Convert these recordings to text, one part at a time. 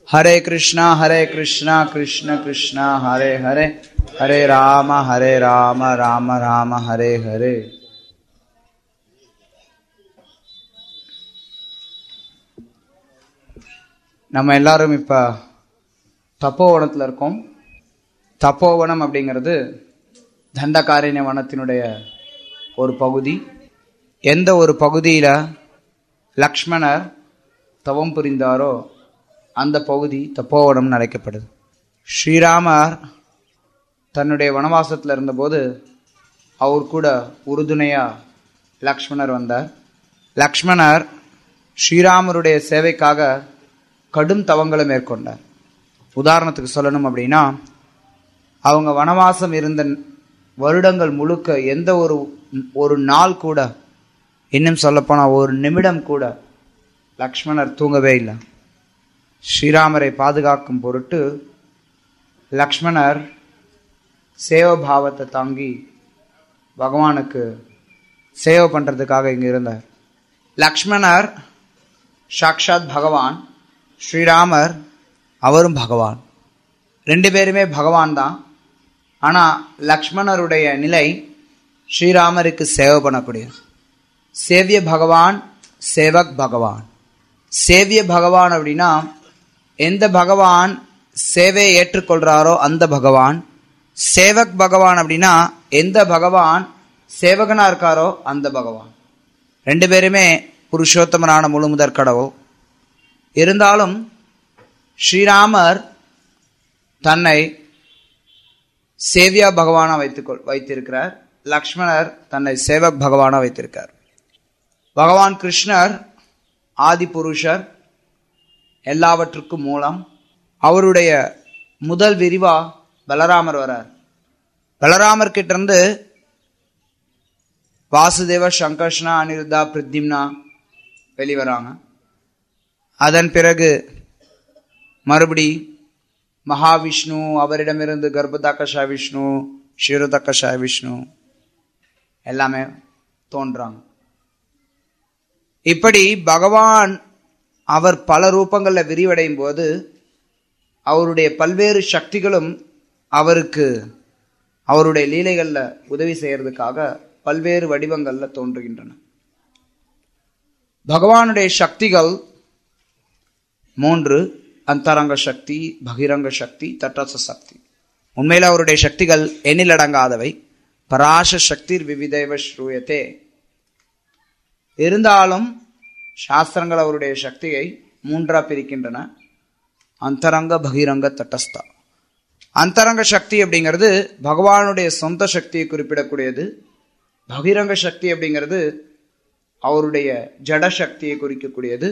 हरे कृष्णा हरे कृष्णा कृष्ण कृष्णा हरे हरे हरे राम हरे राम राम राम हरे हरे நம்ம எல்லாரும் இப்ப தப்போவனத்தில் இருக்கோம் தப்போவனம் அப்படிங்கிறது தண்டகாரண்ய வனத்தினுடைய ஒரு பகுதி எந்த ஒரு பகுதியில் லக்ஷ்மணர் தவம் புரிந்தாரோ அந்த பகுதி தப்போவனம் அழைக்கப்படுது ஸ்ரீராமர் தன்னுடைய வனவாசத்தில் இருந்தபோது அவர் கூட உறுதுணையா லக்ஷ்மணர் வந்தார் லக்ஷ்மணர் ஸ்ரீராமருடைய சேவைக்காக கடும் தவங்களை மேற்கொண்டார் உதாரணத்துக்கு சொல்லணும் அப்படின்னா அவங்க வனவாசம் இருந்த வருடங்கள் முழுக்க எந்த ஒரு ஒரு நாள் கூட இன்னும் சொல்லப்போனால் ஒரு நிமிடம் கூட லக்ஷ்மணர் தூங்கவே இல்லை ஸ்ரீராமரை பாதுகாக்கும் பொருட்டு லக்ஷ்மணர் சேவபாவத்தை தாங்கி பகவானுக்கு சேவை பண்ணுறதுக்காக இங்கே இருந்தார் லக்ஷ்மணர் சாக்ஷாத் பகவான் ஸ்ரீராமர் அவரும் பகவான் ரெண்டு பேருமே பகவான் தான் ஆனால் லக்ஷ்மணருடைய நிலை ஸ்ரீராமருக்கு சேவை பண்ணக்கூடிய சேவிய பகவான் சேவக் பகவான் சேவிய பகவான் அப்படின்னா எந்த பகவான் சேவையை ஏற்றுக்கொள்றாரோ அந்த பகவான் சேவக் பகவான் அப்படின்னா எந்த பகவான் சேவகனா இருக்காரோ அந்த பகவான் ரெண்டு பேருமே புருஷோத்தமனான முழுமுதற் கடவுள் இருந்தாலும் ஸ்ரீராமர் தன்னை சேவியா பகவானா வைத்துக்கொள் வைத்திருக்கிறார் லக்ஷ்மணர் தன்னை சேவக் பகவானா வைத்திருக்கார் பகவான் கிருஷ்ணர் ஆதி புருஷர் எல்லாவற்றுக்கும் மூலம் அவருடைய முதல் விரிவா பலராமர் வரார் பலராமர் கிட்ட இருந்து வாசுதேவ சங்கர்ஷ்ணா அனிருத்தா பிரித்திம்னா வெளிவராங்க அதன் பிறகு மறுபடி மகாவிஷ்ணு அவரிடமிருந்து கர்ப்பதாக்கஷா விஷ்ணு ஷிரதக்கஷா விஷ்ணு எல்லாமே தோன்றாங்க இப்படி பகவான் அவர் பல ரூபங்களில் விரிவடையும் போது அவருடைய பல்வேறு சக்திகளும் அவருக்கு அவருடைய லீலைகளில் உதவி செய்யறதுக்காக பல்வேறு வடிவங்களில் தோன்றுகின்றன பகவானுடைய சக்திகள் மூன்று அந்தரங்க சக்தி பகிரங்க சக்தி தட்டச சக்தி உண்மையில் அவருடைய சக்திகள் எண்ணிலடங்காதவை பராச சக்தி விவிதேவ ஸ்ரூயத்தே இருந்தாலும் சாஸ்திரங்கள் அவருடைய சக்தியை மூன்றா பிரிக்கின்றன அந்தரங்க பகிரங்க தட்டஸ்தா அந்தரங்க சக்தி அப்படிங்கிறது பகவானுடைய சொந்த சக்தியை குறிப்பிடக்கூடியது பகிரங்க சக்தி அப்படிங்கிறது அவருடைய ஜட சக்தியை குறிக்கக்கூடியது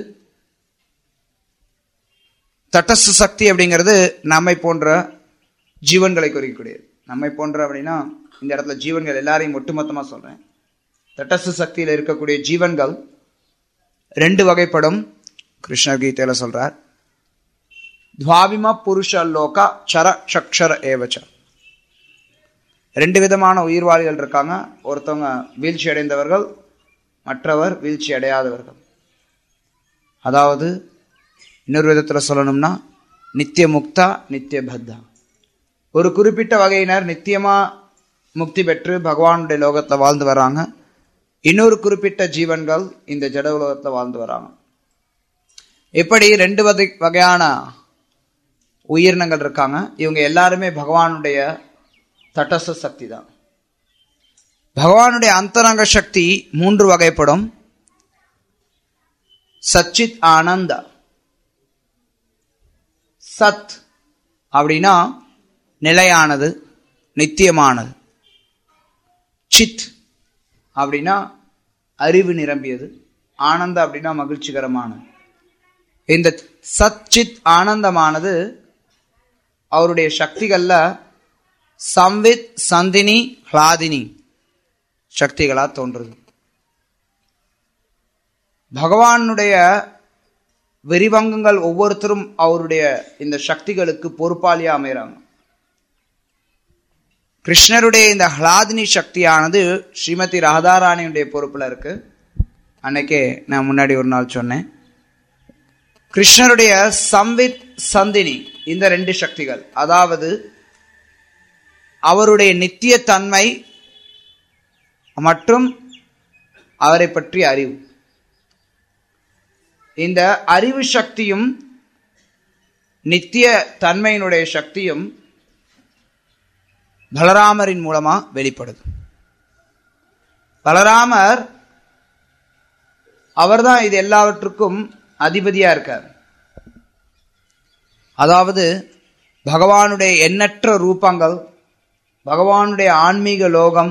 தட்டஸ்து சக்தி அப்படிங்கிறது நம்மை போன்ற ஜீவன்களை குறிக்கக்கூடியது நம்மை போன்ற அப்படின்னா இந்த இடத்துல ஜீவன்கள் எல்லாரையும் ஒட்டுமொத்தமாக சொல்றேன் தட்டஸ்து சக்தியில் இருக்கக்கூடிய ஜீவன்கள் ரெண்டு வகைப்படும் கிருஷ்ணர் கீதையில சொல்றார் துவாவிம புருஷ லோகா சர சக்ஷர ஏவச்ச ரெண்டு விதமான உயிர்வாளிகள் இருக்காங்க ஒருத்தவங்க வீழ்ச்சி அடைந்தவர்கள் மற்றவர் வீழ்ச்சி அடையாதவர்கள் அதாவது இன்னொரு விதத்தில் சொல்லணும்னா நித்திய முக்தா நித்திய பத்தா ஒரு குறிப்பிட்ட வகையினர் நித்தியமா முக்தி பெற்று பகவானுடைய லோகத்தில் வாழ்ந்து வராங்க இன்னொரு குறிப்பிட்ட ஜீவன்கள் இந்த ஜட உலகத்தில் வாழ்ந்து வராங்க இப்படி ரெண்டு வகை வகையான உயிரினங்கள் இருக்காங்க இவங்க எல்லாருமே பகவானுடைய தட்டச சக்தி தான் பகவானுடைய அந்தரங்க சக்தி மூன்று வகைப்படும் சச்சித் ஆனந்த சத் அப்படின்னா நிலையானது நித்தியமானது சித் அப்படின்னா அறிவு நிரம்பியது ஆனந்த அப்படின்னா மகிழ்ச்சிகரமானது இந்த சச்சித் ஆனந்தமானது அவருடைய சக்திகள்ல சம்வித் சந்தினி ஹ்லாதினி சக்திகளா தோன்றுது பகவானுடைய விரிவங்கங்கள் ஒவ்வொருத்தரும் அவருடைய இந்த சக்திகளுக்கு பொறுப்பாளியா அமைகிறாங்க கிருஷ்ணருடைய இந்த ஹ்லாதினி சக்தியானது ஸ்ரீமதி ராதாராணியுடைய பொறுப்புல இருக்கு அன்னைக்கே நான் முன்னாடி ஒரு நாள் சொன்னேன் கிருஷ்ணருடைய சம்வித் சந்தினி இந்த ரெண்டு சக்திகள் அதாவது அவருடைய நித்திய தன்மை மற்றும் அவரை பற்றிய அறிவு இந்த அறிவு சக்தியும் நித்திய தன்மையினுடைய சக்தியும் பலராமரின் மூலமா வெளிப்படுது பலராமர் அவர்தான் இது எல்லாவற்றுக்கும் அதிபதியா இருக்கார் அதாவது பகவானுடைய எண்ணற்ற ரூபங்கள் பகவானுடைய ஆன்மீக லோகம்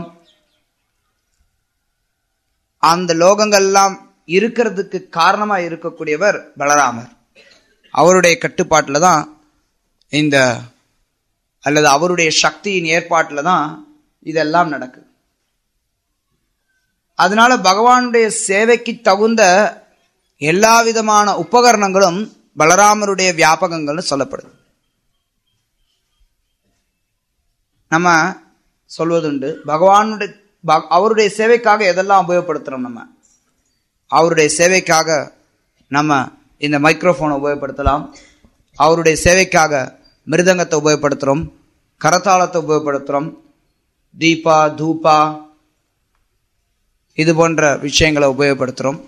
அந்த லோகங்கள்லாம் இருக்கிறதுக்கு காரணமா இருக்கக்கூடியவர் பலராமர் அவருடைய கட்டுப்பாட்டில் தான் இந்த அல்லது அவருடைய சக்தியின் ஏற்பாட்டில் தான் இதெல்லாம் நடக்குது அதனால பகவானுடைய சேவைக்கு தகுந்த எல்லா விதமான உபகரணங்களும் பலராமருடைய வியாபகங்கள்னு சொல்லப்படுது நம்ம சொல்வதுண்டு பகவானுடைய பக- அவருடைய சேவைக்காக எதெல்லாம் உபயோகப்படுத்துறோம் நம்ம அவருடைய சேவைக்காக நம்ம இந்த மைக்ரோஃபோனை உபயோகப்படுத்தலாம் அவருடைய சேவைக்காக மிருதங்கத்தை உபயோகப்படுத்துகிறோம் கரத்தாளத்தை உபயோகப்படுத்துகிறோம் தீபா தூபா இது போன்ற விஷயங்களை உபயோகப்படுத்துகிறோம்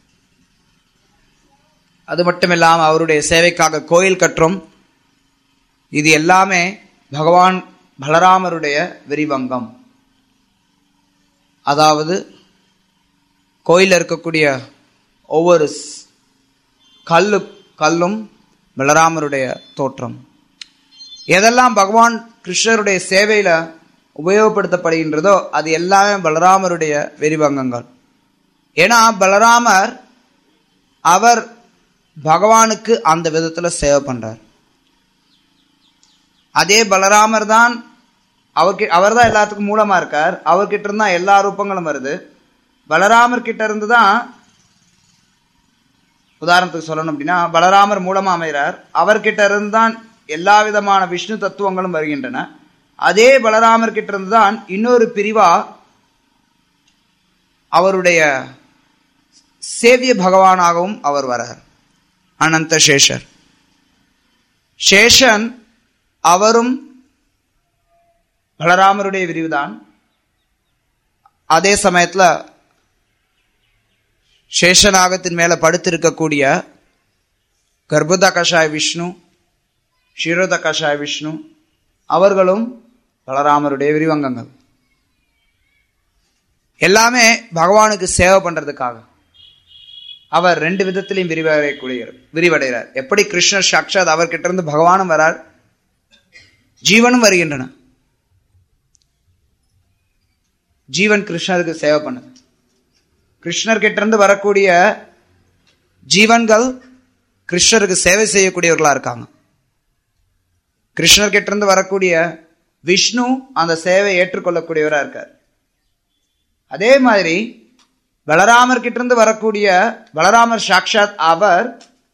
அது மட்டும் இல்லாமல் அவருடைய சேவைக்காக கோயில் கட்டுறோம் இது எல்லாமே பகவான் பலராமருடைய விரிவங்கம் அதாவது கோயிலில் இருக்கக்கூடிய ஒவ்வொரு ஸ்- கல்லு கல்லும் பலராமருடைய தோற்றம் எதெல்லாம் பகவான் கிருஷ்ணருடைய சேவையில உபயோகப்படுத்தப்படுகின்றதோ அது எல்லாமே பலராமருடைய விரிவங்கங்கள் ஏன்னா பலராமர் அவர் பகவானுக்கு அந்த விதத்துல சேவை பண்றார் அதே பலராமர் தான் அவர்கி அவர் தான் எல்லாத்துக்கும் மூலமா இருக்கார் அவர்கிட்ட இருந்தா எல்லா ரூபங்களும் வருது பலராமர் கிட்ட இருந்து தான் உதாரணத்துக்கு சொல்லணும் அப்படின்னா பலராமர் மூலமா அமைகிறார் அவர்கிட்ட இருந்து தான் எல்லா விதமான விஷ்ணு தத்துவங்களும் வருகின்றன அதே பலராமர் கிட்ட இருந்து தான் இன்னொரு பிரிவா அவருடைய சேவிய பகவானாகவும் அவர் வரார் அனந்த சேஷர் சேஷன் அவரும் பலராமருடைய விரிவுதான் அதே சமயத்துல சேஷநாகத்தின் மேல படுத்திருக்கக்கூடிய கர்ப்பத கஷாய விஷ்ணு ஷிரோத கஷாய விஷ்ணு அவர்களும் பலராமருடைய விரிவங்கங்கள் எல்லாமே பகவானுக்கு சேவை பண்றதுக்காக அவர் ரெண்டு விதத்திலையும் விரிவடையக்கூடிய விரிவடைகிறார் எப்படி கிருஷ்ணர் சாட்சாத் அவர்கிட்ட இருந்து பகவானும் வரார் ஜீவனும் வருகின்றன ஜீவன் கிருஷ்ணருக்கு சேவை பண்ணுது கிருஷ்ணர் கிட்ட இருந்து வரக்கூடிய ஜீவன்கள் கிருஷ்ணருக்கு சேவை செய்யக்கூடியவர்களா இருக்காங்க கிருஷ்ணர் கிட்ட இருந்து வரக்கூடிய விஷ்ணு அந்த சேவை ஏற்றுக்கொள்ளக்கூடியவரா இருக்கார் அதே மாதிரி பலராமர் கிட்ட இருந்து வரக்கூடிய பலராமர் சாக்ஷாத் அவர்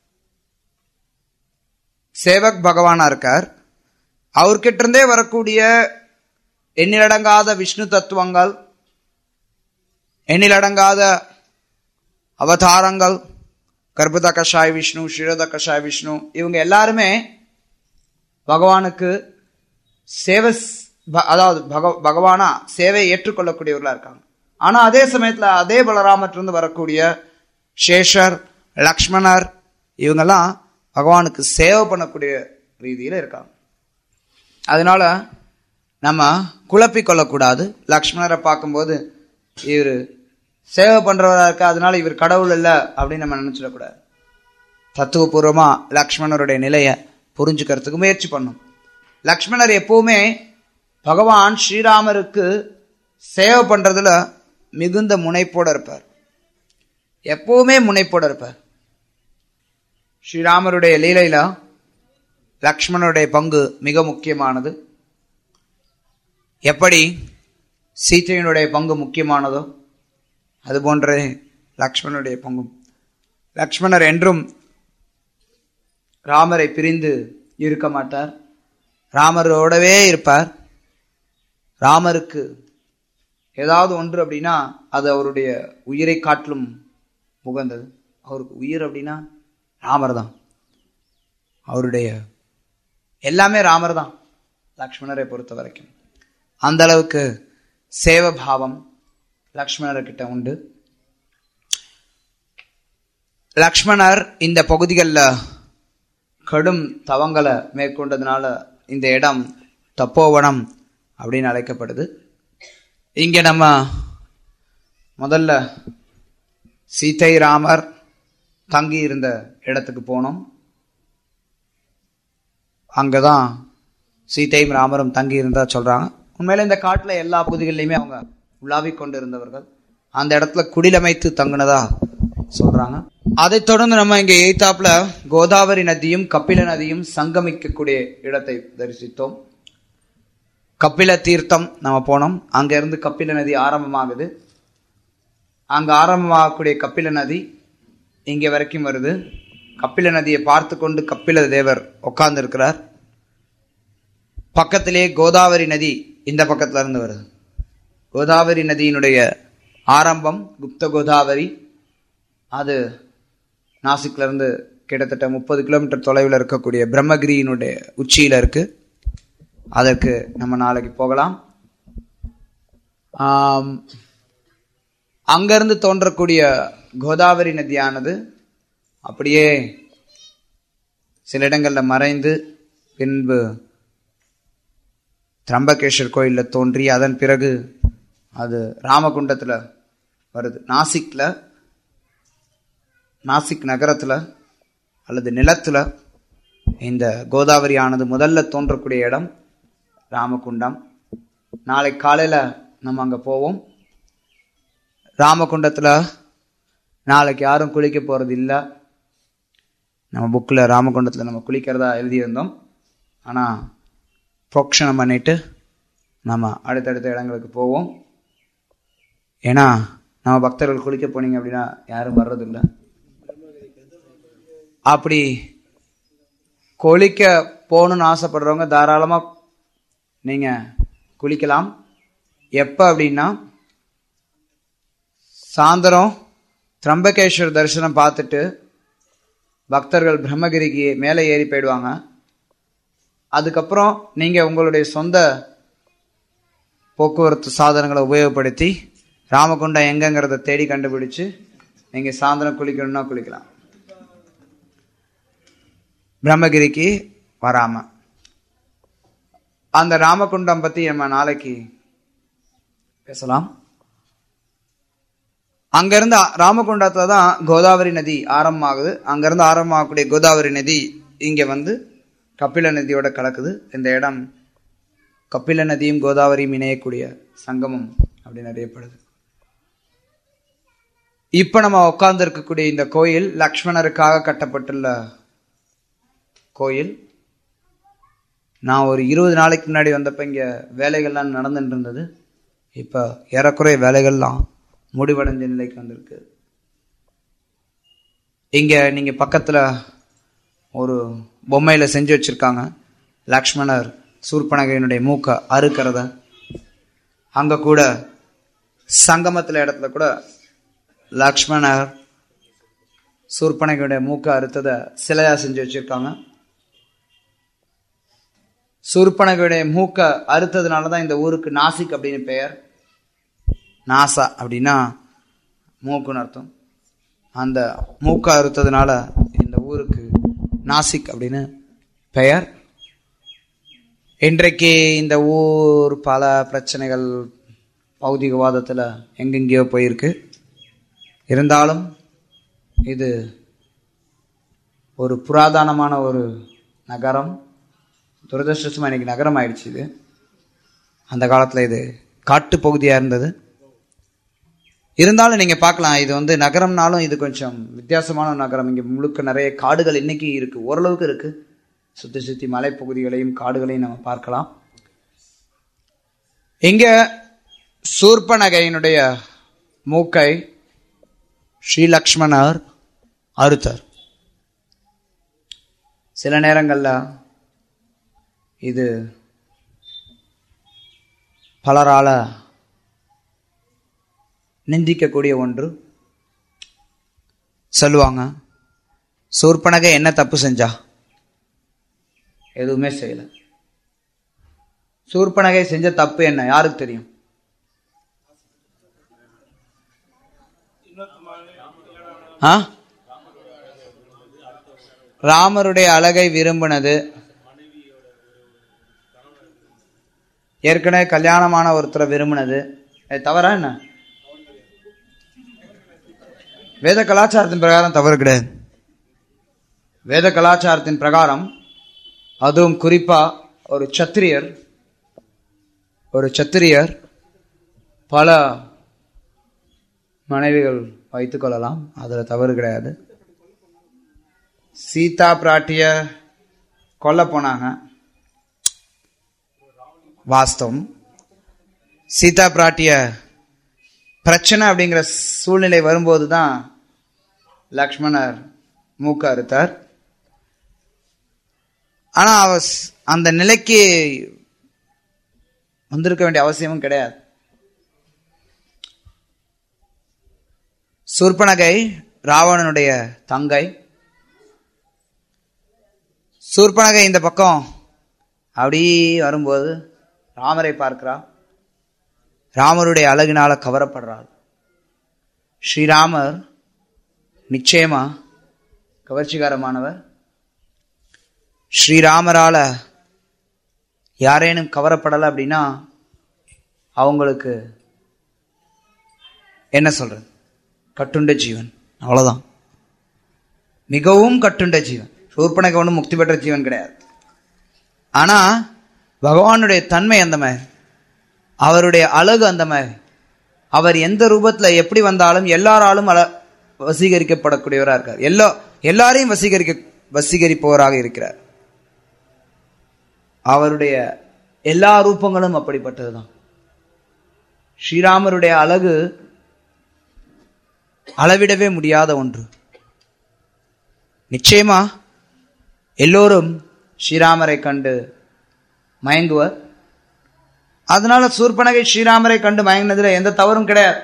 சேவக் பகவானா இருக்கார் அவர்கிட்ட இருந்தே வரக்கூடிய எண்ணிலடங்காத விஷ்ணு தத்துவங்கள் எண்ணிலடங்காத அவதாரங்கள் கர்ப்பத கஷாய் விஷ்ணு ஷிரத கஷாய் விஷ்ணு இவங்க எல்லாருமே பகவானுக்கு சேவை ஸ்- ப- அதாவது பக- பகவானா சேவை ஏற்றுக்கொள்ளக்கூடியவர்களா இருக்காங்க ஆனா அதே சமயத்துல அதே பலராமத்திலிருந்து வரக்கூடிய சேஷர் லக்ஷ்மணர் இவங்கெல்லாம் பகவானுக்கு சேவை பண்ணக்கூடிய ரீதியில இருக்காங்க அதனால நம்ம குழப்பிக் கொள்ளக்கூடாது லக்ஷ்மணரை பார்க்கும்போது இவர் சேவை பண்றவரா இருக்கா அதனால இவர் கடவுள் இல்லை அப்படின்னு நம்ம நினைச்சிடக்கூடாது தத்துவபூர்வமா லக்ஷ்மணருடைய நிலையை புரிஞ்சுக்கிறதுக்கு முயற்சி பண்ணும் லக்ஷ்மணர் எப்பவுமே பகவான் ஸ்ரீராமருக்கு சேவை பண்றதுல மிகுந்த முனைப்போட இருப்பார் எப்பவுமே முனைப்போட இருப்பார் ஸ்ரீராமருடைய லீலையில லக்ஷ்மணருடைய பங்கு மிக முக்கியமானது எப்படி சீத்தையனுடைய பங்கு முக்கியமானதோ அது போன்றே லக்ஷ்மணனுடைய பங்கும் லக்ஷ்மணர் என்றும் ராமரை பிரிந்து இருக்க மாட்டார் ராமரோடவே இருப்பார் ராமருக்கு ஏதாவது ஒன்று அப்படின்னா அது அவருடைய உயிரை காட்டிலும் உகந்தது அவருக்கு உயிர் அப்படின்னா ராமர் தான் அவருடைய எல்லாமே ராமர் தான் லக்ஷ்மணரை பொறுத்த வரைக்கும் அந்த அளவுக்கு சேவபாவம் லக்ஷ்மணர்கிட்ட உண்டு லக்ஷ்மணர் இந்த பகுதிகளில் கடும் தவங்களை மேற்கொண்டதுனால இந்த இடம் தப்போவனம் அப்படின்னு அழைக்கப்படுது இங்க நம்ம முதல்ல சீதை ராமர் தங்கி இருந்த இடத்துக்கு போனோம் அங்கதான் சீதையும் ராமரும் தங்கி இருந்தா சொல்றாங்க உண்மையில இந்த காட்டுல எல்லா பகுதிகளிலுமே அவங்க உலாவிக் கொண்டு இருந்தவர்கள் அந்த இடத்துல குடிலமைத்து தங்குனதா சொல்றாங்க அதைத் தொடர்ந்து நம்ம இங்க எய்தாப்புல கோதாவரி நதியும் கபில நதியும் சங்கமிக்கக்கூடிய இடத்தை தரிசித்தோம் கபில தீர்த்தம் நம்ம போனோம் அங்க இருந்து கபில நதி ஆரம்பமாகுது அங்க ஆரம்பமாகக்கூடிய கபில நதி இங்க வரைக்கும் வருது கபில நதியை பார்த்து கொண்டு கபில தேவர் உட்கார்ந்து இருக்கிறார் பக்கத்திலே கோதாவரி நதி இந்த பக்கத்துல இருந்து வருது கோதாவரி நதியினுடைய ஆரம்பம் குப்த கோதாவரி அது நாசிக்ல இருந்து கிட்டத்தட்ட முப்பது கிலோமீட்டர் தொலைவில் இருக்கக்கூடிய பிரம்மகிரியினுடைய உச்சியில இருக்கு அதற்கு நம்ம நாளைக்கு போகலாம் ஆம், அங்கிருந்து தோன்றக்கூடிய கோதாவரி நதியானது அப்படியே சில இடங்கள்ல மறைந்து பின்பு திரம்பகேஸ்வர் கோயில்ல தோன்றி அதன் பிறகு அது ராமகுண்டத்துல வருது நாசிக்ல நாசிக் நகரத்துல அல்லது நிலத்துல இந்த கோதாவரி ஆனது முதல்ல தோன்றக்கூடிய இடம் ராமகுண்டம் நாளை காலையில நம்ம அங்க போவோம் ராமகுண்டத்துல நாளைக்கு யாரும் குளிக்க போறது இல்ல நம்ம புக்கில் ராமகுண்டத்தில் நம்ம குளிக்கிறதா எழுதியிருந்தோம் ஆனால் புரோக்ஷனம் பண்ணிட்டு நம்ம அடுத்தடுத்த இடங்களுக்கு போவோம் ஏன்னா நம்ம பக்தர்கள் குளிக்க போனீங்க அப்படின்னா யாரும் வர்றதில்ல அப்படி குளிக்க போகணும்னு ஆசைப்படுறவங்க தாராளமாக நீங்கள் குளிக்கலாம் எப்போ அப்படின்னா சாயந்தரம் திரம்பகேஸ்வர் தரிசனம் பார்த்துட்டு பக்தர்கள் பிரம்மகிரிக்கு மேலே ஏறி போயிடுவாங்க அதுக்கப்புறம் நீங்கள் உங்களுடைய சொந்த போக்குவரத்து சாதனங்களை உபயோகப்படுத்தி ராமகுண்டம் எங்கங்கிறத தேடி கண்டுபிடிச்சு நீங்கள் சாயந்தரம் குளிக்கணும்னா குளிக்கலாம் பிரம்மகிரிக்கு வராம அந்த ராமகுண்டம் பத்தி நம்ம நாளைக்கு பேசலாம் அங்கிருந்து ராமகுண்டத்துல தான் கோதாவரி நதி ஆரம்பமாகுது அங்கிருந்து ஆரம்பமாகக்கூடிய கோதாவரி நதி இங்க வந்து கபில நதியோட கலக்குது இந்த இடம் கபில நதியும் கோதாவரியும் இணையக்கூடிய சங்கமம் அப்படின்னு அறியப்படுது இப்ப நம்ம உட்கார்ந்து இருக்கக்கூடிய இந்த கோயில் லக்ஷ்மணருக்காக கட்டப்பட்டுள்ள கோயில் நான் ஒரு இருபது நாளைக்கு முன்னாடி வந்தப்ப இங்க வேலைகள்லாம் நடந்துட்டு இருந்தது இப்ப ஏறக்குறைய வேலைகள்லாம் முடிவடைஞ்ச நிலைக்கு வந்திருக்கு இங்க நீங்க பக்கத்துல ஒரு பொம்மையில செஞ்சு வச்சிருக்காங்க லக்ஷ்மணர் சூர்பனகையினுடைய மூக்க அறுக்கிறத அங்க கூட சங்கமத்துல இடத்துல கூட லக்ஷ்மணர் சூர்பனகையுடைய மூக்க அறுத்ததை சிலையா செஞ்சு வச்சிருக்காங்க சூர்பனகையுடைய மூக்க அறுத்ததுனால தான் இந்த ஊருக்கு நாசிக் அப்படின்னு பெயர் நாசா அப்படின்னா மூக்குன்னு அர்த்தம் அந்த மூக்க அறுத்ததுனால இந்த ஊருக்கு நாசிக் அப்படின்னு பெயர் இன்றைக்கு இந்த ஊர் பல பிரச்சனைகள் பௌதிகவாதத்தில் எங்கெங்கேயோ போயிருக்கு இருந்தாலும் இது ஒரு புராதனமான ஒரு நகரம் துரதிருஷ்டமா இன்னைக்கு நகரம் ஆயிடுச்சு இது அந்த காலத்தில் இது காட்டு பகுதியாக இருந்தது இருந்தாலும் நீங்கள் பார்க்கலாம் இது வந்து நகரம்னாலும் இது கொஞ்சம் வித்தியாசமான நகரம் இங்கே முழுக்க நிறைய காடுகள் இன்னைக்கு இருக்கு ஓரளவுக்கு இருக்கு சுற்றி சுற்றி மலைப்பகுதிகளையும் காடுகளையும் நம்ம பார்க்கலாம் இங்க சூர்பனகையினுடைய மூக்கை ஸ்ரீலக்ஷ்மணர் அறுத்தார் சில நேரங்கள்ல இது பலரால நிந்திக்கக்கூடிய ஒன்று சொல்லுவாங்க சூர்பனகை என்ன தப்பு செஞ்சா எதுவுமே செய்யல சூர்பனகை செஞ்ச தப்பு என்ன யாருக்கு தெரியும் ஆ ராமருடைய அழகை விரும்பினது ஏற்கனவே கல்யாணமான ஒருத்தரை விரும்பினது அது தவறா என்ன வேத கலாச்சாரத்தின் பிரகாரம் தவறு கிடையாது வேத கலாச்சாரத்தின் பிரகாரம் அதுவும் குறிப்பா ஒரு சத்திரியர் ஒரு சத்திரியர் பல மனைவிகள் வைத்துக் கொள்ளலாம் அதுல தவறு கிடையாது சீதா பிராட்டிய கொல்ல போனாங்க வாஸ்தவம் சீதா பிராட்டிய பிரச்சனை அப்படிங்கிற சூழ்நிலை வரும்போது தான் லக்ஷ்மணர் மூக்க அறுத்தார் ஆனா அவ ஸ்- அந்த நிலைக்கு வந்திருக்க வேண்டிய அவசியமும் கிடையாது சூர்பனகை ராவணனுடைய தங்கை சூர்பனகை இந்த பக்கம் அப்படி வரும்போது ராமரை பார்க்கிறா ராமருடைய அழகினால கவரப்படுறாள் ஸ்ரீராமர் நிச்சயமா கவர்ச்சிகரமானவர் ஸ்ரீராமரால யாரேனும் கவரப்படலை அப்படின்னா அவங்களுக்கு என்ன சொல்றது கட்டுண்ட ஜீவன் அவ்வளவுதான் மிகவும் கட்டுண்ட ஜீவன் சூர்பனகை ஒன்றும் முக்தி பெற்ற ஜீவன் கிடையாது ஆனா பகவானுடைய தன்மை அந்த மாதிரி அவருடைய அழகு அந்த மாதிரி அவர் எந்த ரூபத்துல எப்படி வந்தாலும் எல்லாராலும் அல வசீகரிக்கப்படக்கூடியவராக இருக்கார் எல்லா எல்லாரையும் வசீகரிக்க வசீகரிப்பவராக இருக்கிறார் அவருடைய எல்லா ரூபங்களும் அப்படிப்பட்டதுதான் ஸ்ரீராமருடைய அழகு அளவிடவே முடியாத ஒன்று நிச்சயமா எல்லோரும் ஸ்ரீராமரை கண்டு மயங்குவர் அதனால சூர்பனகை ஸ்ரீராமரை கண்டு மயங்கினதுல எந்த தவறும் கிடையாது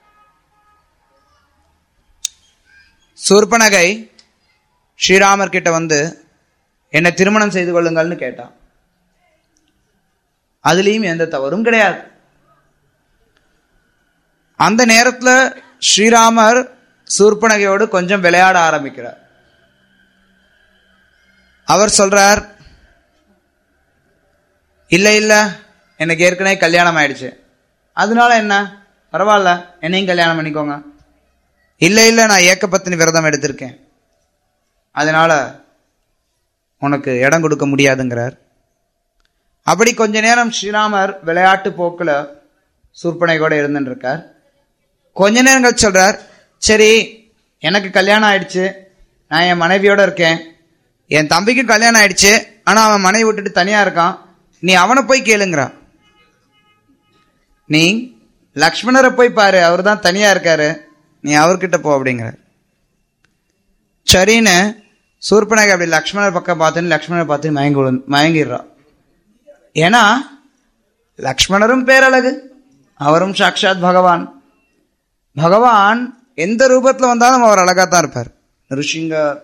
சூர்பனகை ஸ்ரீராமர் கிட்ட வந்து என்னை திருமணம் செய்து கொள்ளுங்கள்னு கேட்டான் அதுலேயும் எந்த தவறும் கிடையாது அந்த நேரத்துல ஸ்ரீராமர் சூர்பனகையோடு கொஞ்சம் விளையாட ஆரம்பிக்கிறார் அவர் சொல்றார் இல்ல இல்ல எனக்கு ஏற்கனவே கல்யாணம் ஆயிடுச்சு அதனால என்ன பரவாயில்ல என்னையும் கல்யாணம் பண்ணிக்கோங்க இல்ல இல்ல நான் ஏக்கப்பத்தினி விரதம் எடுத்திருக்கேன் அதனால உனக்கு இடம் கொடுக்க முடியாதுங்கிறார் அப்படி கொஞ்ச நேரம் ஸ்ரீராமர் விளையாட்டு போக்குல சூர்பனை கூட இருந்துட்டு இருக்கார் கொஞ்ச நேரம் கழிச்சு சொல்றார் சரி எனக்கு கல்யாணம் ஆயிடுச்சு நான் என் மனைவியோட இருக்கேன் என் தம்பிக்கும் கல்யாணம் ஆயிடுச்சு ஆனா அவன் மனைவி விட்டுட்டு தனியா இருக்கான் நீ அவனை போய் கேளுங்கிறா நீ லக்ஷ்மணரை போய் பாரு அவர் தான் தனியா இருக்காரு நீ அவர்கிட்ட போ அப்படிங்கிறார் சரின்னு சூர்பனகை அப்படி லக்ஷ்மணர் பக்கம் பார்த்துன்னு லக்ஷ்மணரை பார்த்து மயங்கி விழு- மயங்கிடுறா ஏன்னா லக்ஷ்மணரும் பேரழகு அவரும் சாக்ஷாத் பகவான் பகவான் எந்த ரூபத்துல வந்தாலும் அவர் அழகா தான் இருப்பார் ரிஷிங்கர்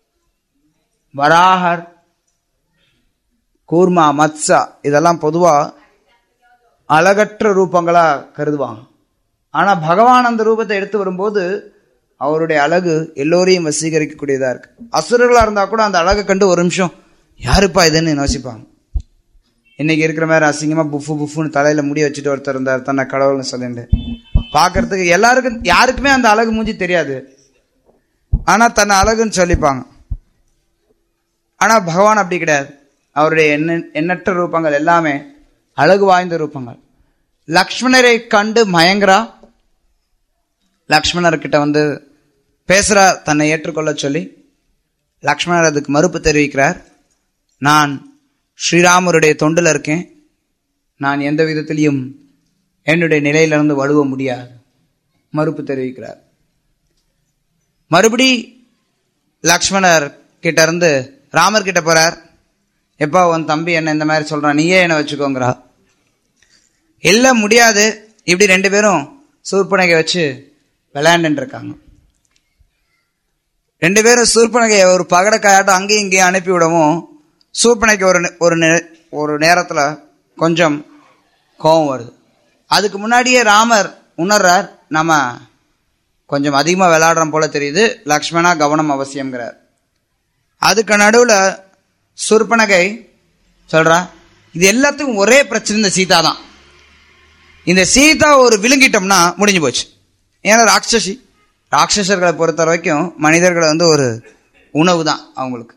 வராகர் கூர்மா மத்சா இதெல்லாம் பொதுவா அழகற்ற ரூபங்களா கருதுவாங்க ஆனா பகவான் அந்த ரூபத்தை எடுத்து வரும்போது அவருடைய அழகு எல்லோரையும் வசீகரிக்கக்கூடியதா இருக்கு அசுரர்களா இருந்தா கூட அந்த அழகை கண்டு ஒரு நிமிஷம் யாருப்பா இதுன்னு யோசிப்பாங்க இன்னைக்கு இருக்கிற மாதிரி அசிங்கமா புஃபு புஃபுன்னு தலையில முடி வச்சுட்டு ஒருத்தர் இருந்தார் தன்னை கடவுள்னு சொல்லிட்டு பார்க்கறதுக்கு எல்லாருக்கும் யாருக்குமே அந்த அழகு மூஞ்சி தெரியாது ஆனா தன்னை அழகுன்னு சொல்லிப்பாங்க ஆனா பகவான் அப்படி கிடையாது அவருடைய எண்ண எண்ணற்ற ரூபங்கள் எல்லாமே அழகு வாய்ந்த ரூபங்கள் லக்ஷ்மணரை கண்டு மயங்குறா லக்ஷ்மணர்கிட்ட வந்து பேசுறா தன்னை ஏற்றுக்கொள்ள சொல்லி லக்ஷ்மணர் அதுக்கு மறுப்பு தெரிவிக்கிறார் நான் ஸ்ரீராமருடைய தொண்டில் இருக்கேன் நான் எந்த விதத்திலையும் என்னுடைய நிலையிலிருந்து வலுவ முடியாது மறுப்பு தெரிவிக்கிறார் மறுபடி லக்ஷ்மணர் கிட்ட இருந்து ராமர் கிட்ட போறார் எப்பா உன் தம்பி என்ன இந்த மாதிரி சொல்றான் நீயே என்ன வச்சுக்கோங்கிறா இல்ல முடியாது இப்படி ரெண்டு பேரும் சூர்பனகை வச்சு விளையாண்டுட்டு இருக்காங்க ரெண்டு பேரும் சூர்பனகையை ஒரு பகடக்காயாட்டம் அங்கேயும் இங்கேயும் அனுப்பி விடவும் சூர்பனைக்கு ஒரு நே- ஒரு நே- ஒரு நேரத்தில் கொஞ்சம் கோபம் வருது அதுக்கு முன்னாடியே ராமர் உணர்றார் நம்ம கொஞ்சம் அதிகமாக விளையாடுறோம் போல தெரியுது லக்ஷ்மணா கவனம் அவசியம்ங்கிறார் அதுக்கு நடுவில் சுர்பனகை சொல்றா இது எல்லாத்துக்கும் ஒரே பிரச்சனை இந்த சீதா தான் இந்த சீதா ஒரு விழுங்கிட்டோம்னா முடிஞ்சு போச்சு ஏன்னா ராட்சசி ராட்சசர்களை பொறுத்த வரைக்கும் மனிதர்களை வந்து ஒரு உணவு தான் அவங்களுக்கு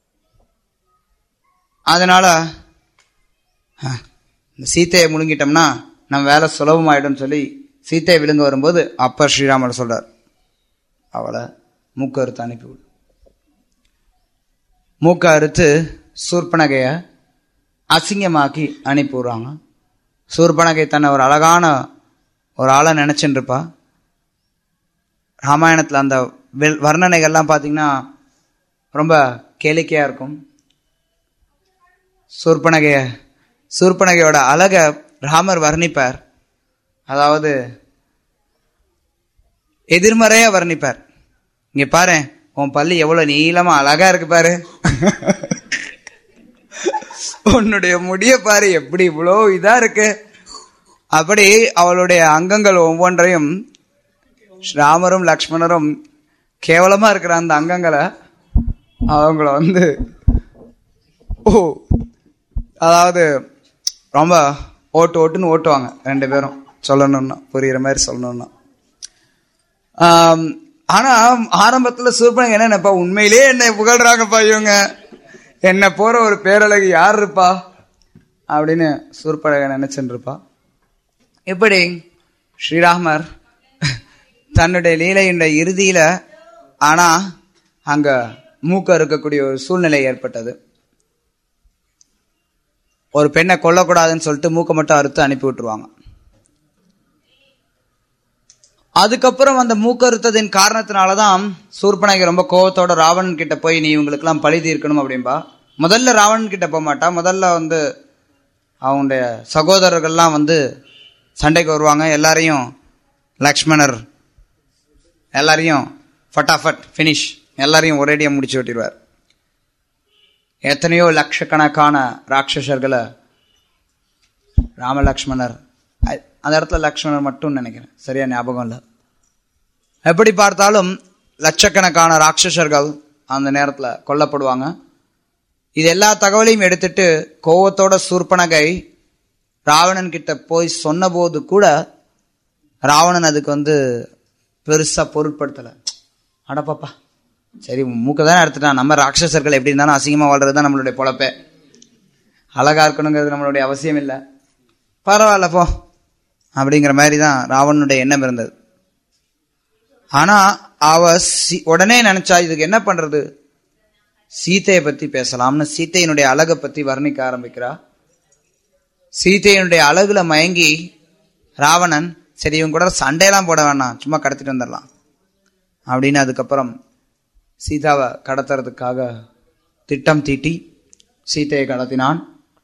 அதனால அஹ், இந்த சீத்தையை முழுங்கிட்டோம்னா நம்ம வேலை சுலபமாயிடும் சொல்லி சீத்தையை விழுங்க வரும்போது அப்பர் ஸ்ரீராமர் சொல்றார் அவளை மூக்க அறுத்து அனுப்பிவிடு மூக்க அறுத்து சூர்பனகைய அசிங்கமாக்கி அனுப்பி விடுறாங்க சூர்பனகை தன்னை ஒரு அழகான ஒரு ஆளை நினைச்சுட்டு இருப்பா ராமாயணத்தில் அந்த வெல்- வர்ணனைகள்லாம் பார்த்தீங்கன்னா ரொம்ப கேளிக்கையாக இருக்கும் சூர்பனகைய சூர்பனகையோட அழக ராமர் வர்ணிப்பார் அதாவது எதிர்மறையா வர்ணிப்பார் இங்க பாரு உன் பல்லு எவ்வளவு நீளமா அழகா இருக்கு பாரு உன்னுடைய முடிய பாரு எப்படி இவ்வளோ இதா இருக்கு அப்படி அவளுடைய அங்கங்கள் ஒவ்வொன்றையும் ராமரும் லக்ஷ்மணரும் கேவலமா இருக்கிற அந்த அங்கங்களை அவங்கள வந்து ஓ அதாவது ரொம்ப ஓட்டு ஓட்டுன்னு ஓட்டுவாங்க ரெண்டு பேரும் சொல்லணும்னா புரியுற மாதிரி சொல்லணும்னா ஆம், ஆனா ஆரம்பத்துல சூர்பனங்க என்ன நினைப்பா உண்மையிலேயே என்னை புகழ்றாங்கப்பா இவங்க என்ன போற ஒரு பேரழகு யார் இருப்பா அப்படின்னு சூர்பனக நினைச்சுட்டு இருப்பா இப்படி ஸ்ரீராமர் தன்னுடைய லீலையின் இறுதியில ஆனா அங்க மூக்க இருக்கக்கூடிய ஒரு சூழ்நிலை ஏற்பட்டது ஒரு பெண்ணை கொல்லக்கூடாதுன்னு சொல்லிட்டு மூக்க மட்டும் அறுத்து அனுப்பி விட்டுருவாங்க அதுக்கப்புறம் அந்த மூக்கறுத்ததின் காரணத்தினாலதான் சூர்பனகை ரொம்ப கோவத்தோட ராவணன் கிட்ட போய் நீ இவங்களுக்கெல்லாம் பழி தீர்க்கணும் அப்படின்பா முதல்ல ராவணன் கிட்ட போக மாட்டா முதல்ல வந்து அவங்களுடைய சகோதரர்கள்லாம் வந்து சண்டைக்கு வருவாங்க எல்லாரையும் லக்ஷ்மணர் எல்லாரையும் ஃபட்டாஃபட் ஃபினிஷ் எல்லாரையும் ஒரேடியாக முடிச்சு விட்டிருவார் எத்தனையோ லட்சக்கணக்கான ராட்சசர்களை ராமலக்ஷ்மணர் அ- அந்த இடத்துல லக்ஷ்மணர் மட்டும் நினைக்கிறேன் சரியா ஞாபகம் இல்லை எப்படி பார்த்தாலும் லட்சக்கணக்கான ராட்சசர்கள் அந்த நேரத்தில் கொல்லப்படுவாங்க இது எல்லா தகவலையும் எடுத்துட்டு கோவத்தோட சூர்பனகை ராவணன் கிட்ட போய் சொன்னபோது கூட ராவணன் அதுக்கு வந்து பெருசா பொருட்படுத்தலை அடப்பாப்பா சரி மூக்க தானே எடுத்துட்டான் நம்ம ராட்சசர்கள் எப்படி இருந்தாலும் அசிங்கமா வாழ்றது தான் நம்மளுடைய பொழப்பே அழகா இருக்கணுங்கிறது நம்மளுடைய அவசியம் இல்லை பரவாயில்ல போ அப்படிங்கிற மாதிரி தான் ராவணனுடைய எண்ணம் இருந்தது ஆனா அவ சி- உடனே நினைச்சா இதுக்கு என்ன பண்றது சீதையை பத்தி பேசலாம்னு சீதையினுடைய அழகை பத்தி வர்ணிக்க ஆரம்பிக்கிறா சீதையினுடைய அழகுல மயங்கி ராவணன் சரி இவங்க கூட சண்டையெல்லாம் போட வேணாம் சும்மா கடத்திட்டு வந்துடலாம் அப்படின்னு அதுக்கப்புறம் சீதாவை கடத்துறதுக்காக திட்டம் தீட்டி சீதையை கடத்தினான்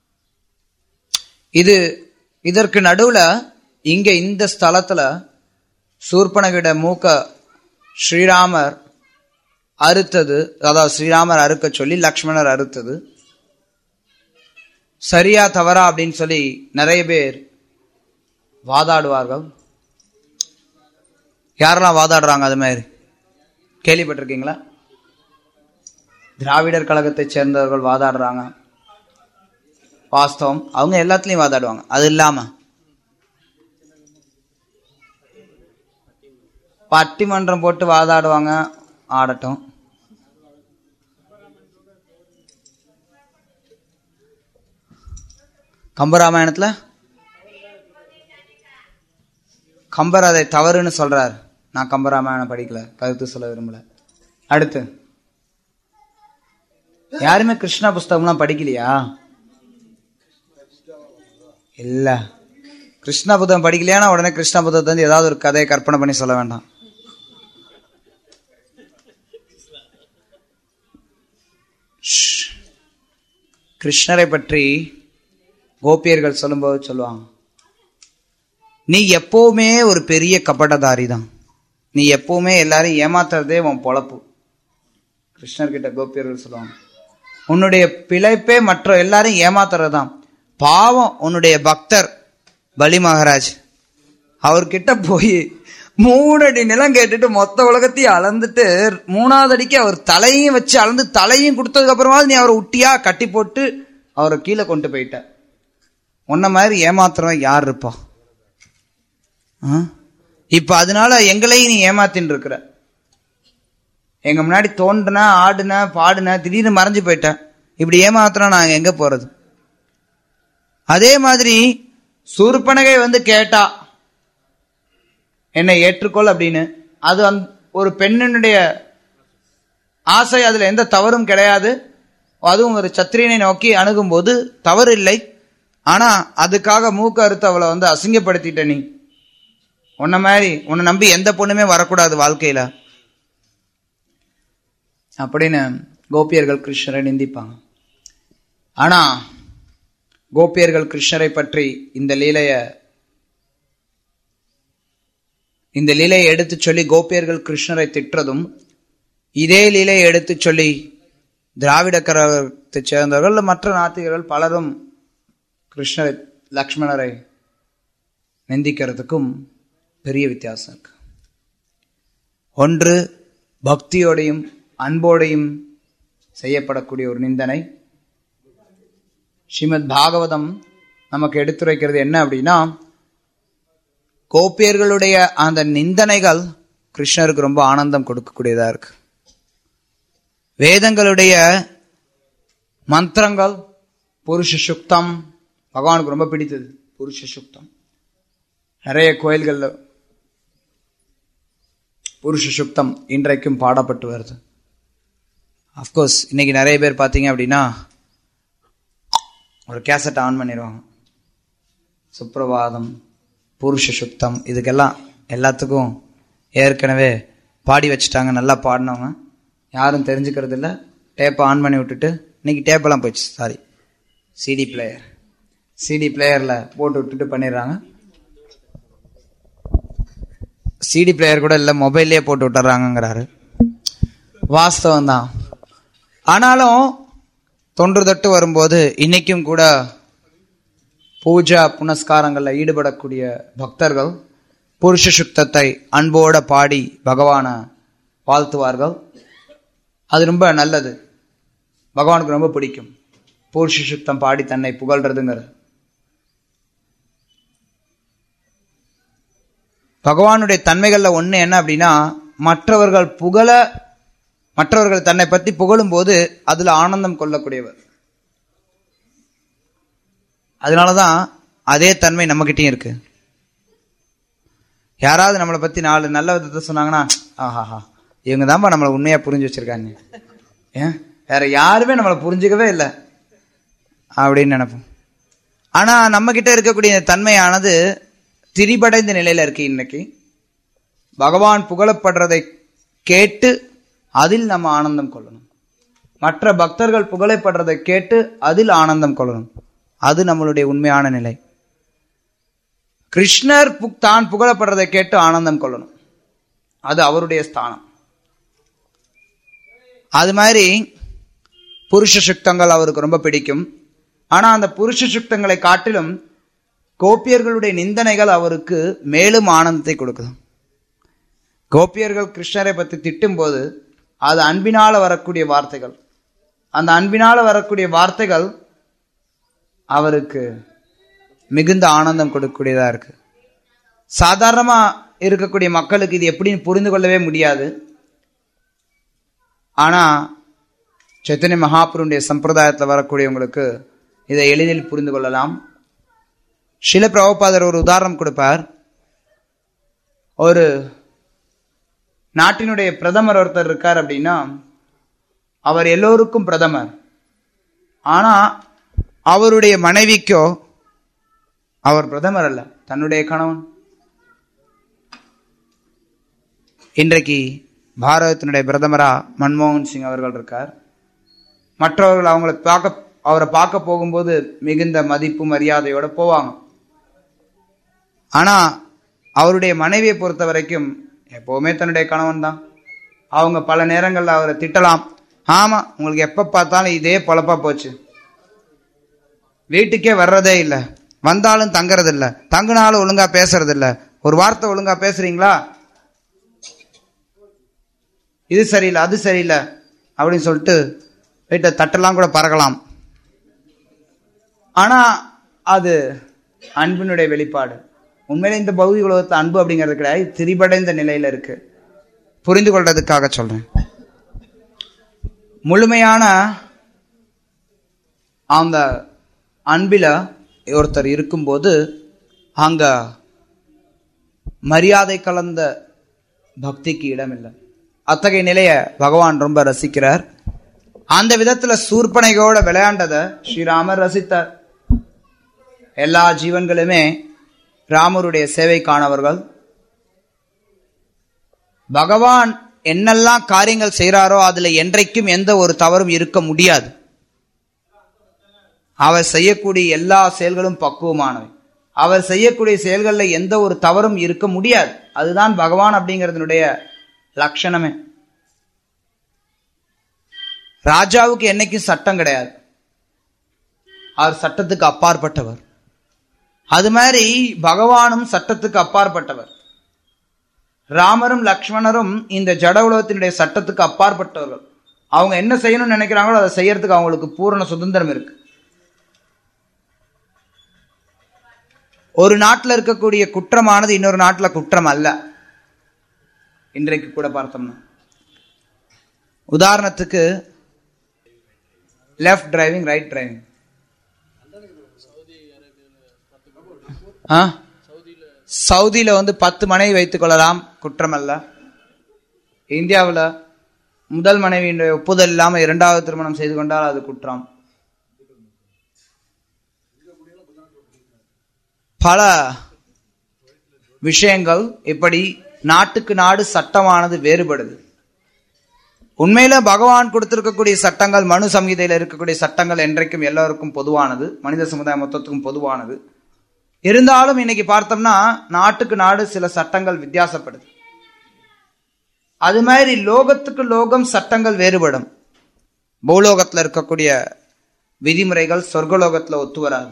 இது இதற்கு நடுவுல இங்க இந்த ஸ்தலத்துல சூர்பனகிட மூக்க ஸ்ரீராமர் அறுத்தது அதாவது ஸ்ரீராமர் அறுக்க சொல்லி லக்ஷ்மணர் அறுத்தது சரியா தவறா அப்படின்னு சொல்லி நிறைய பேர் வாதாடுவார்கள் யாரெல்லாம் வாதாடுறாங்க அது மாதிரி கேள்விப்பட்டிருக்கீங்களா திராவிடர் கழகத்தைச் சேர்ந்தவர்கள் வாதாடுறாங்க வாஸ்தவம் அவங்க எல்லாத்துலயும் வாதாடுவாங்க அது இல்லாம பட்டிமன்றம் போட்டு வாதாடுவாங்க ஆடட்டும் கம்பராமாயணத்துல கம்பர் அதை தவறுன்னு சொல்றார் நான் கம்பராமாயணம் படிக்கல கருத்து சொல்ல விரும்பல அடுத்து யாருமே கிருஷ்ணா புஸ்தகம்லாம் படிக்கலையா இல்ல கிருஷ்ணா புத்தகம் படிக்கலையானா உடனே கிருஷ்ணா புத்தகத்தை வந்து ஏதாவது ஒரு கதையை கற்பனை பண்ணி சொல்ல வேண்டாம் ஷ். கிருஷ்ணரை பற்றி கோபியர்கள் சொல்லும்போது சொல்லுவாங்க நீ எப்பவுமே ஒரு பெரிய கபடதாரி தான் நீ எப்பவுமே எல்லாரையும் ஏமாத்துறதே உன் பொழப்பு கிருஷ்ணர்கிட்ட கோபியர்கள் சொல்லுவாங்க உன்னுடைய பிழைப்பே மற்ற எல்லாரையும் ஏமாத்துறதுதான் பாவம் உன்னுடைய பக்தர் பலி மகாராஜ் அவர்கிட்ட போய் மூணு அடி நிலம் கேட்டுட்டு மொத்த உலகத்தையும் அளந்துட்டு மூணாவது அடிக்கு அவர் தலையும் வச்சு அளந்து தலையும் கொடுத்ததுக்கு அப்புறமா நீ அவரை உட்டியா கட்டி போட்டு அவரை கீழே கொண்டு போயிட்ட உன்ன மாதிரி ஏமாத்துறவன் யார் இருப்பா ஆ? இப்ப அதனால எங்களையும் நீ ஏமாத்தின்னு இருக்கிற எங்க முன்னாடி தோண்டுன ஆடுன பாடுன திடீர்னு மறைஞ்சு போயிட்டேன் இப்படி ஏமாத்தினா நான் எங்க போறது அதே மாதிரி சூர்பனகை வந்து கேட்டா என்னை ஏற்றுக்கொள் அப்படின்னு அது அந்த ஒரு பெண்ணினுடைய ஆசை அதுல எந்த தவறும் கிடையாது அதுவும் ஒரு சத்திரியனை நோக்கி அணுகும்போது தவறு இல்லை ஆனா அதுக்காக மூக்க அறுத்து அவளை வந்து அசிங்கப்படுத்திட்ட நீ உன்ன மாதிரி உன்னை நம்பி எந்த பொண்ணுமே வரக்கூடாது வாழ்க்கையில அப்படின்னு கோபியர்கள் கிருஷ்ணரை நிந்திப்பாங்க ஆனா கோபியர்கள் கிருஷ்ணரை பற்றி இந்த லீலைய இந்த லீலையை எடுத்து சொல்லி கோபியர்கள் கிருஷ்ணரை திட்டுறதும் இதே லீலையை எடுத்து சொல்லி திராவிட கரகத்தை சேர்ந்தவர்கள் மற்ற நாத்திகர்கள் பலரும் கிருஷ்ணரை லக்ஷ்மணரை நிந்திக்கிறதுக்கும் பெரிய வித்தியாசம் இருக்கு ஒன்று பக்தியோடையும் அன்போடையும் செய்யப்படக்கூடிய ஒரு நிந்தனை ஸ்ரீமத் பாகவதம் நமக்கு எடுத்துரைக்கிறது என்ன அப்படின்னா கோபியர்களுடைய அந்த நிந்தனைகள் கிருஷ்ணருக்கு ரொம்ப ஆனந்தம் கொடுக்கக்கூடியதா இருக்கு வேதங்களுடைய மந்திரங்கள் புருஷ சுக்தம் பகவானுக்கு ரொம்ப பிடித்தது புருஷ சுக்தம் நிறைய கோயில்கள்ல புருஷ சுக்தம் இன்றைக்கும் பாடப்பட்டு வருது அஃப்கோர்ஸ் இன்னைக்கு நிறைய பேர் பார்த்தீங்க அப்படின்னா ஒரு கேசட் ஆன் பண்ணிடுவாங்க சுப்பிரபாதம் புருஷ சுத்தம் இதுக்கெல்லாம் எல்லாத்துக்கும் ஏற்கனவே பாடி வச்சுட்டாங்க நல்லா பாடினவங்க யாரும் தெரிஞ்சுக்கிறது இல்லை டேப்பை ஆன் பண்ணி விட்டுட்டு இன்னைக்கு டேப்பெல்லாம் போயிடுச்சு சாரி சிடி பிளேயர் சிடி பிளேயரில் போட்டு விட்டுட்டு பண்ணிடுறாங்க சிடி பிளேயர் கூட இல்லை மொபைல்லே போட்டு விட்டுறாங்கங்கிறாரு வாஸ்தவம் தான் ஆனாலும் தொன்று தொட்டு வரும்போது இன்னைக்கும் கூட பூஜா புனஸ்காரங்களில் ஈடுபடக்கூடிய பக்தர்கள் புருஷ சுத்தத்தை அன்போட பாடி பகவானை வாழ்த்துவார்கள் அது ரொம்ப நல்லது பகவானுக்கு ரொம்ப பிடிக்கும் புருஷ சுத்தம் பாடி தன்னை புகழ்றதுங்கிறது பகவானுடைய தன்மைகள்ல ஒண்ணு என்ன அப்படின்னா மற்றவர்கள் புகழ மற்றவர்கள் தன்னை பற்றி புகழும் போது அதுல ஆனந்தம் கொள்ளக்கூடியவர் அதனாலதான் அதே தன்மை நம்மகிட்டயும் இருக்கு யாராவது நம்மளை பத்தி நாலு நல்ல விதத்தை சொன்னாங்கன்னா ஆஹாஹா இவங்க தான்ப்பா நம்மளை உண்மையா புரிஞ்சு வச்சிருக்காங்க ஏன் வேற யாருமே நம்மளை புரிஞ்சுக்கவே இல்லை அப்படின்னு நினைப்போம் ஆனா நம்ம கிட்ட இருக்கக்கூடிய இந்த தன்மையானது திரிபடைந்த நிலையில இருக்கு இன்னைக்கு பகவான் புகழப்படுறதை கேட்டு அதில் நம்ம ஆனந்தம் கொள்ளணும் மற்ற பக்தர்கள் புகழப்படுறதை கேட்டு அதில் ஆனந்தம் கொள்ளணும் அது நம்மளுடைய உண்மையான நிலை கிருஷ்ணர் பு- தான் புகழப்படுறதை கேட்டு ஆனந்தம் கொள்ளணும் அது அவருடைய ஸ்தானம் அது மாதிரி புருஷ சுக்தங்கள் அவருக்கு ரொம்ப பிடிக்கும் ஆனா அந்த புருஷ சுக்தங்களை காட்டிலும் கோபியர்களுடைய நிந்தனைகள் அவருக்கு மேலும் ஆனந்தத்தை கொடுக்குது கோபியர்கள் கிருஷ்ணரை பத்தி திட்டும்போது அது அன்பினால வரக்கூடிய வார்த்தைகள் அந்த அன்பினால வரக்கூடிய வார்த்தைகள் அவருக்கு மிகுந்த ஆனந்தம் கொடுக்கக்கூடியதா இருக்கு சாதாரணமா இருக்கக்கூடிய மக்களுக்கு இது எப்படின்னு புரிந்து கொள்ளவே முடியாது ஆனா சைத்தன்ய மகாபுருடைய சம்பிரதாயத்தில் வரக்கூடியவங்களுக்கு இதை எளிதில் புரிந்து கொள்ளலாம் சில பிரபுபாதர் ஒரு உதாரணம் கொடுப்பார் ஒரு நாட்டினுடைய பிரதமர் ஒருத்தர் இருக்கார் அப்படின்னா அவர் எல்லோருக்கும் பிரதமர் ஆனா அவருடைய மனைவிக்கோ அவர் பிரதமர் அல்ல தன்னுடைய கணவன் இன்றைக்கு பாரதத்தினுடைய பிரதமரா மன்மோகன் சிங் அவர்கள் இருக்கார் மற்றவர்கள் அவங்கள பார்க்க அவரை பார்க்க போகும்போது மிகுந்த மதிப்பு மரியாதையோட போவாங்க ஆனா அவருடைய மனைவியை பொறுத்த வரைக்கும் எப்பவுமே தன்னுடைய கணவன் தான் அவங்க பல நேரங்கள்ல அவரை திட்டலாம் ஆமா உங்களுக்கு எப்ப பார்த்தாலும் இதே பொழப்பா போச்சு வீட்டுக்கே வர்றதே இல்லை வந்தாலும் தங்கறது இல்ல தங்குனாலும் ஒழுங்கா பேசுறது இல்ல ஒரு வார்த்தை ஒழுங்கா பேசுறீங்களா இது சரியில்லை அது சரியில்லை அப்படின்னு சொல்லிட்டு வீட்டை தட்டெல்லாம் கூட பறக்கலாம் ஆனா அது அன்பினுடைய வெளிப்பாடு உண்மையில இந்த பௌதிக உலகத்துல அன்பு அப்படிங்கிறது கிடையாது திரிபடைந்த நிலையில இருக்கு புரிந்து கொள்றதுக்காக சொல்றேன் முழுமையான அந்த அன்பில ஒருத்தர் இருக்கும்போது அங்க மரியாதை கலந்த பக்திக்கு இடமில்லை அத்தகைய நிலைய பகவான் ரொம்ப ரசிக்கிறார் அந்த விதத்துல சூர்பனைகளோட விளையாண்டத ஸ்ரீராமர் ரசித்தார் எல்லா ஜீவன்களுமே ராமருடைய சேவைக்கானவர்கள் பகவான் என்னெல்லாம் காரியங்கள் செய்கிறாரோ அதுல என்றைக்கும் எந்த ஒரு தவறும் இருக்க முடியாது அவர் செய்யக்கூடிய எல்லா செயல்களும் பக்குவமானவை அவர் செய்யக்கூடிய செயல்களில் எந்த ஒரு தவறும் இருக்க முடியாது அதுதான் பகவான் அப்படிங்கிறதுனுடைய லட்சணமே ராஜாவுக்கு என்னைக்கும் சட்டம் கிடையாது அவர் சட்டத்துக்கு அப்பாற்பட்டவர் அது மாதிரி பகவானும் சட்டத்துக்கு அப்பாற்பட்டவர் ராமரும் லக்ஷ்மணரும் இந்த ஜட உலகத்தினுடைய சட்டத்துக்கு அப்பாற்பட்டவர்கள் அவங்க என்ன செய்யணும்னு நினைக்கிறாங்களோ அதை செய்யறதுக்கு அவங்களுக்கு பூரண சுதந்திரம் இருக்கு ஒரு நாட்டில் இருக்கக்கூடிய குற்றமானது இன்னொரு நாட்டில் குற்றம் அல்ல இன்றைக்கு கூட பார்த்தோம்னா உதாரணத்துக்கு லெஃப்ட் டிரைவிங் ரைட் டிரைவிங் சவுதியில வந்து பத்து மனைவி வைத்துக் கொள்ளலாம் குற்றம் அல்ல இந்தியாவில் முதல் மனைவியினுடைய ஒப்புதல் இல்லாமல் இரண்டாவது திருமணம் செய்து கொண்டால் அது குற்றம் பல விஷயங்கள் இப்படி நாட்டுக்கு நாடு சட்டமானது வேறுபடுது உண்மையில பகவான் கொடுத்திருக்கக்கூடிய சட்டங்கள் மனு சம்ஹிதையில் இருக்கக்கூடிய சட்டங்கள் என்றைக்கும் எல்லோருக்கும் பொதுவானது மனித சமுதாயம் மொத்தத்துக்கும் பொதுவானது இருந்தாலும் இன்னைக்கு பார்த்தோம்னா நாட்டுக்கு நாடு சில சட்டங்கள் வித்தியாசப்படுது அது மாதிரி லோகத்துக்கு லோகம் சட்டங்கள் வேறுபடும் பூலோகத்தில் இருக்கக்கூடிய விதிமுறைகள் சொர்க்கலோகத்தில் ஒத்து வராது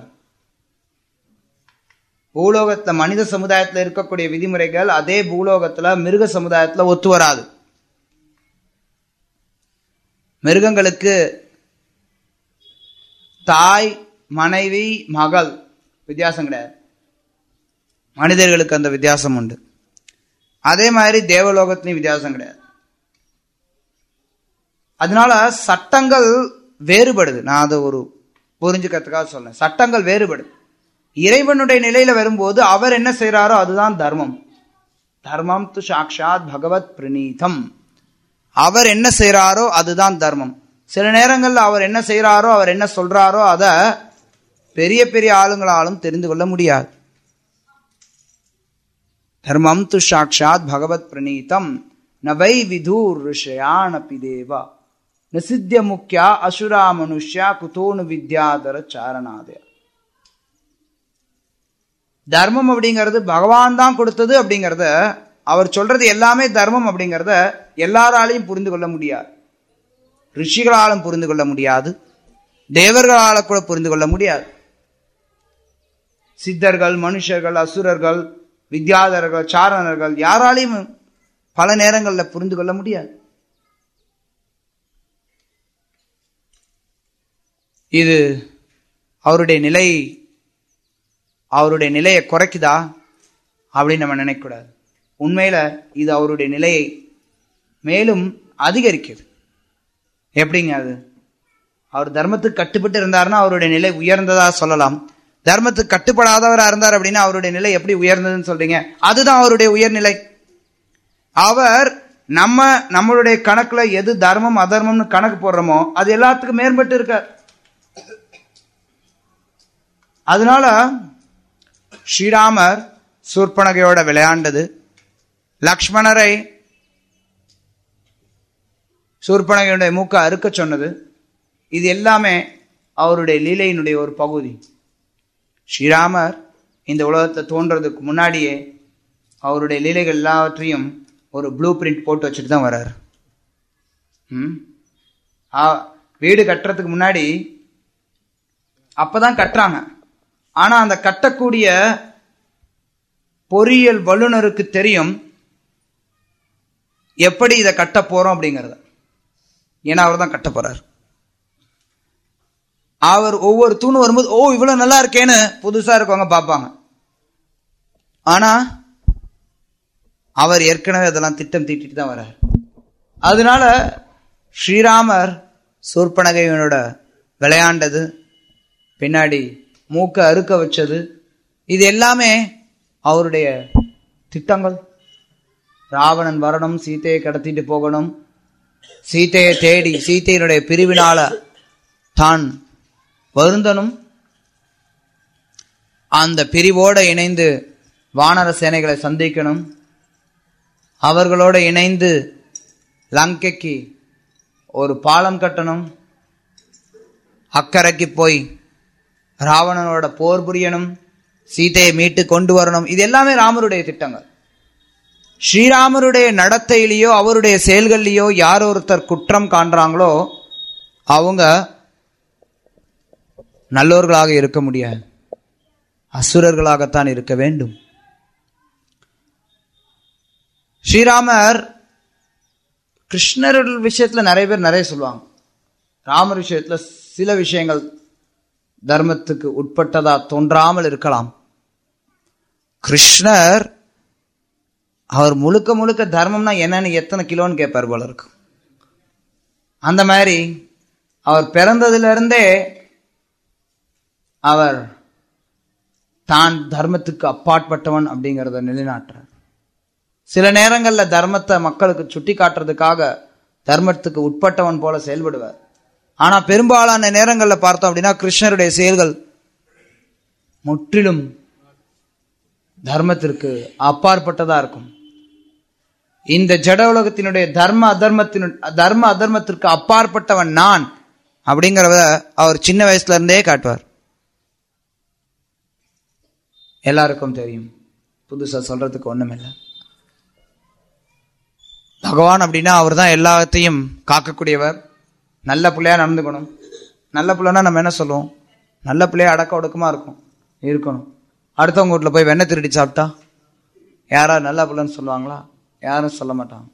பூலோகத்துல மனித சமுதாயத்துல இருக்கக்கூடிய விதிமுறைகள் அதே பூலோகத்துல மிருக சமுதாயத்துல ஒத்து வராது மிருகங்களுக்கு தாய் மனைவி மகள் வித்தியாசம் கிடையாது மனிதர்களுக்கு அந்த வித்தியாசம் உண்டு அதே மாதிரி தேவலோகத்திலையும் வித்தியாசம் கிடையாது அதனால சட்டங்கள் வேறுபடுது நான் அதை ஒரு புரிஞ்சுக்கிறதுக்காக சொல்றேன் சட்டங்கள் வேறுபடுது இறைவனுடைய நிலையில வரும்போது அவர் என்ன செய்யறாரோ அதுதான் தர்மம் தர்மம் து சாட்சாத் பகவத் பிரணீதம் அவர் என்ன செய்யறாரோ அதுதான் தர்மம் சில நேரங்கள்ல அவர் என்ன செய்யறாரோ அவர் என்ன சொல்றாரோ அத பெரிய பெரிய ஆளுங்களாலும் தெரிந்து கொள்ள முடியாது தர்மம் து சாட்சாத் பகவத் பிரணீதம் நவை விதூர் ரிஷயானபி தேவா நசித்திய முக்கியா அசுரா மனுஷ்யா குதோனு வித்யாதர சாரணாதய தர்மம் அப்படிங்கிறது பகவான் தான் கொடுத்தது அப்படிங்கிறத அவர் சொல்றது எல்லாமே தர்மம் அப்படிங்கிறத எல்லாராலையும் புரிந்து கொள்ள முடியாது ரிஷிகளாலும் புரிந்து கொள்ள முடியாது தேவர்களால கூட புரிந்து கொள்ள முடியாது சித்தர்கள் மனுஷர்கள் அசுரர்கள் வித்யாதரர்கள் சாரணர்கள் யாராலையும் பல நேரங்களில் புரிந்து கொள்ள முடியாது இது அவருடைய நிலை அவருடைய நிலையை குறைக்குதா அப்படின்னு நம்ம நினைக்கக்கூடாது உண்மையில இது அவருடைய நிலையை மேலும் அதிகரிக்குது எப்படிங்க அது அவர் தர்மத்துக்கு கட்டுப்பட்டு இருந்தாருன்னா அவருடைய நிலை உயர்ந்ததா சொல்லலாம் தர்மத்துக்கு கட்டுப்படாதவரா இருந்தார் அப்படின்னா அவருடைய நிலை எப்படி உயர்ந்ததுன்னு சொல்றீங்க அதுதான் அவருடைய உயர்நிலை அவர் நம்ம நம்மளுடைய கணக்குல எது தர்மம் அதர்மம்னு கணக்கு போடுறோமோ அது எல்லாத்துக்கும் மேம்பட்டு இருக்கார் அதனால ஸ்ரீராமர் சூர்பனகையோட விளையாண்டது லக்ஷ்மணரை சூர்பனகையுடைய மூக்க அறுக்க சொன்னது இது எல்லாமே அவருடைய லீலையினுடைய ஒரு பகுதி ஸ்ரீராமர் இந்த உலகத்தை தோன்றதுக்கு முன்னாடியே அவருடைய லீலைகள் எல்லாவற்றையும் ஒரு ப்ளூ பிரிண்ட் போட்டு வச்சுட்டு தான் வர்றார் ம் ஆ- வீடு கட்டுறதுக்கு முன்னாடி அப்பதான் கட்டுறாங்க ஆனா அந்த கட்டக்கூடிய பொறியியல் வல்லுனருக்கு தெரியும் எப்படி இதை கட்ட போறோம் அப்படிங்கறத ஏன்னா அவர் தான் கட்ட போறார் அவர் ஒவ்வொரு தூணு வரும்போது ஓ இவ்வளவு நல்லா இருக்கேன்னு புதுசா இருக்கவங்க பார்ப்பாங்க ஆனா அவர் ஏற்கனவே அதெல்லாம் திட்டம் தீட்டிட்டு தான் வர்றார் அதனால ஸ்ரீராமர் சூர்பனகைவனோட விளையாண்டது பின்னாடி மூக்க அறுக்க வச்சது இது எல்லாமே அவருடைய திட்டங்கள் ராவணன் வரணும் சீதையை கடத்திட்டு போகணும் சீதையை தேடி சீதையினுடைய பிரிவினால தான் வருந்தனும் அந்த பிரிவோட இணைந்து வானர சேனைகளை சந்திக்கணும் அவர்களோட இணைந்து லங்கைக்கு ஒரு பாலம் கட்டணும் அக்கறைக்கு போய் ராவணனோட போர் புரியணும் சீதையை மீட்டு கொண்டு வரணும் இது எல்லாமே ராமருடைய திட்டங்கள் ஸ்ரீராமருடைய நடத்தையிலேயோ அவருடைய செயல்கள்லேயோ யார் ஒருத்தர் குற்றம் காண்றாங்களோ அவங்க நல்லோர்களாக இருக்க முடியாது அசுரர்களாகத்தான் இருக்க வேண்டும் ஸ்ரீராமர் கிருஷ்ணர் விஷயத்துல நிறைய பேர் நிறைய சொல்லுவாங்க ராமர் விஷயத்துல சில விஷயங்கள் தர்மத்துக்கு உட்பட்டதா தோன்றாமல் இருக்கலாம் கிருஷ்ணர் அவர் முழுக்க முழுக்க தர்மம்னா என்னன்னு எத்தனை கிலோன்னு கேட்பார் போல இருக்கும் அந்த மாதிரி அவர் பிறந்ததுல இருந்தே அவர் தான் தர்மத்துக்கு அப்பாற்பட்டவன் அப்படிங்கிறத நிலைநாட்டுறார் சில நேரங்கள்ல தர்மத்தை மக்களுக்கு சுட்டி காட்டுறதுக்காக தர்மத்துக்கு உட்பட்டவன் போல செயல்படுவார் ஆனா பெரும்பாலான நேரங்கள்ல பார்த்தோம் அப்படின்னா கிருஷ்ணருடைய செயல்கள் முற்றிலும் தர்மத்திற்கு அப்பாற்பட்டதா இருக்கும் இந்த ஜட உலகத்தினுடைய தர்ம அதர்மத்தினு தர்ம அதர்மத்திற்கு அப்பாற்பட்டவன் நான் அப்படிங்கிறத அவர் சின்ன வயசுல இருந்தே காட்டுவார் எல்லாருக்கும் தெரியும் புதுசா சொல்றதுக்கு ஒண்ணுமில்லை பகவான் அப்படின்னா அவர் தான் எல்லாத்தையும் காக்கக்கூடியவர் நல்ல பிள்ளையா நடந்துக்கணும் நல்ல பிள்ளைனா நம்ம என்ன சொல்லுவோம் நல்ல பிள்ளையா அடக்க ஒடுக்கமா இருக்கும் இருக்கணும் அடுத்தவங்க வீட்டில் போய் வெண்ணெய் திருடி சாப்பிட்டா யாராவது நல்ல பிள்ளைன்னு சொல்லுவாங்களா யாரும் சொல்ல மாட்டாங்க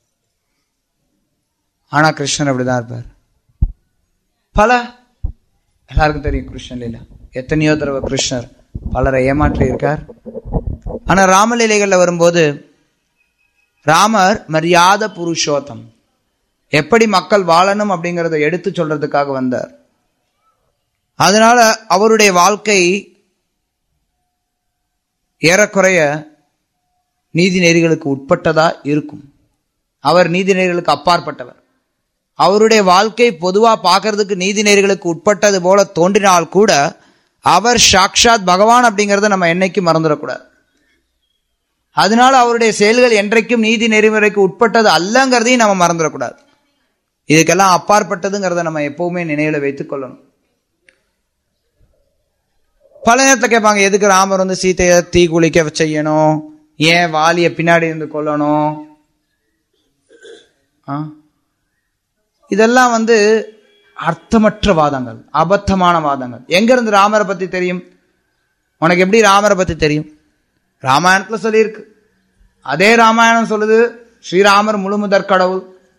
ஆனா கிருஷ்ணன் அப்படிதான் இருப்பார் பல எல்லாருக்கும் தெரியும் கிருஷ்ணன் லீலா எத்தனையோ தடவை கிருஷ்ணர் பலரை ஏமாற்றி இருக்கார் ஆனா ராமலீலைகள்ல வரும்போது ராமர் மரியாத புருஷோத்தம் எப்படி மக்கள் வாழணும் அப்படிங்கறத எடுத்து சொல்றதுக்காக வந்தார் அதனால அவருடைய வாழ்க்கை ஏறக்குறைய நீதி நெறிகளுக்கு உட்பட்டதா இருக்கும் அவர் நீதி நெறிகளுக்கு அப்பாற்பட்டவர் அவருடைய வாழ்க்கை பொதுவா பார்க்கறதுக்கு நீதி நெறிகளுக்கு உட்பட்டது போல தோன்றினால் கூட அவர் சாக்ஷாத் பகவான் அப்படிங்கறத நம்ம என்னைக்கும் மறந்துடக்கூடாது அதனால அவருடைய செயல்கள் என்றைக்கும் நீதி நெறிமுறைக்கு உட்பட்டது அல்லங்கிறதையும் நம்ம மறந்துடக்கூடாது இதுக்கெல்லாம் அப்பாற்பட்டதுங்கிறத நம்ம எப்பவுமே நினைவுல வைத்துக் கொள்ளணும் பல நேரத்தில் கேட்பாங்க எதுக்கு ராமர் வந்து சீத்தையை தீ குளிக்க செய்யணும் ஏன் வாலிய பின்னாடி இருந்து கொல்லணும் ஆ? இதெல்லாம் வந்து அர்த்தமற்ற வாதங்கள் அபத்தமான வாதங்கள் எங்க இருந்து ராமரை பத்தி தெரியும் உனக்கு எப்படி ராமரை பத்தி தெரியும் ராமாயணத்துல சொல்லியிருக்கு அதே ராமாயணம் சொல்லுது ஸ்ரீராமர் முழுமுதற் கடவுள்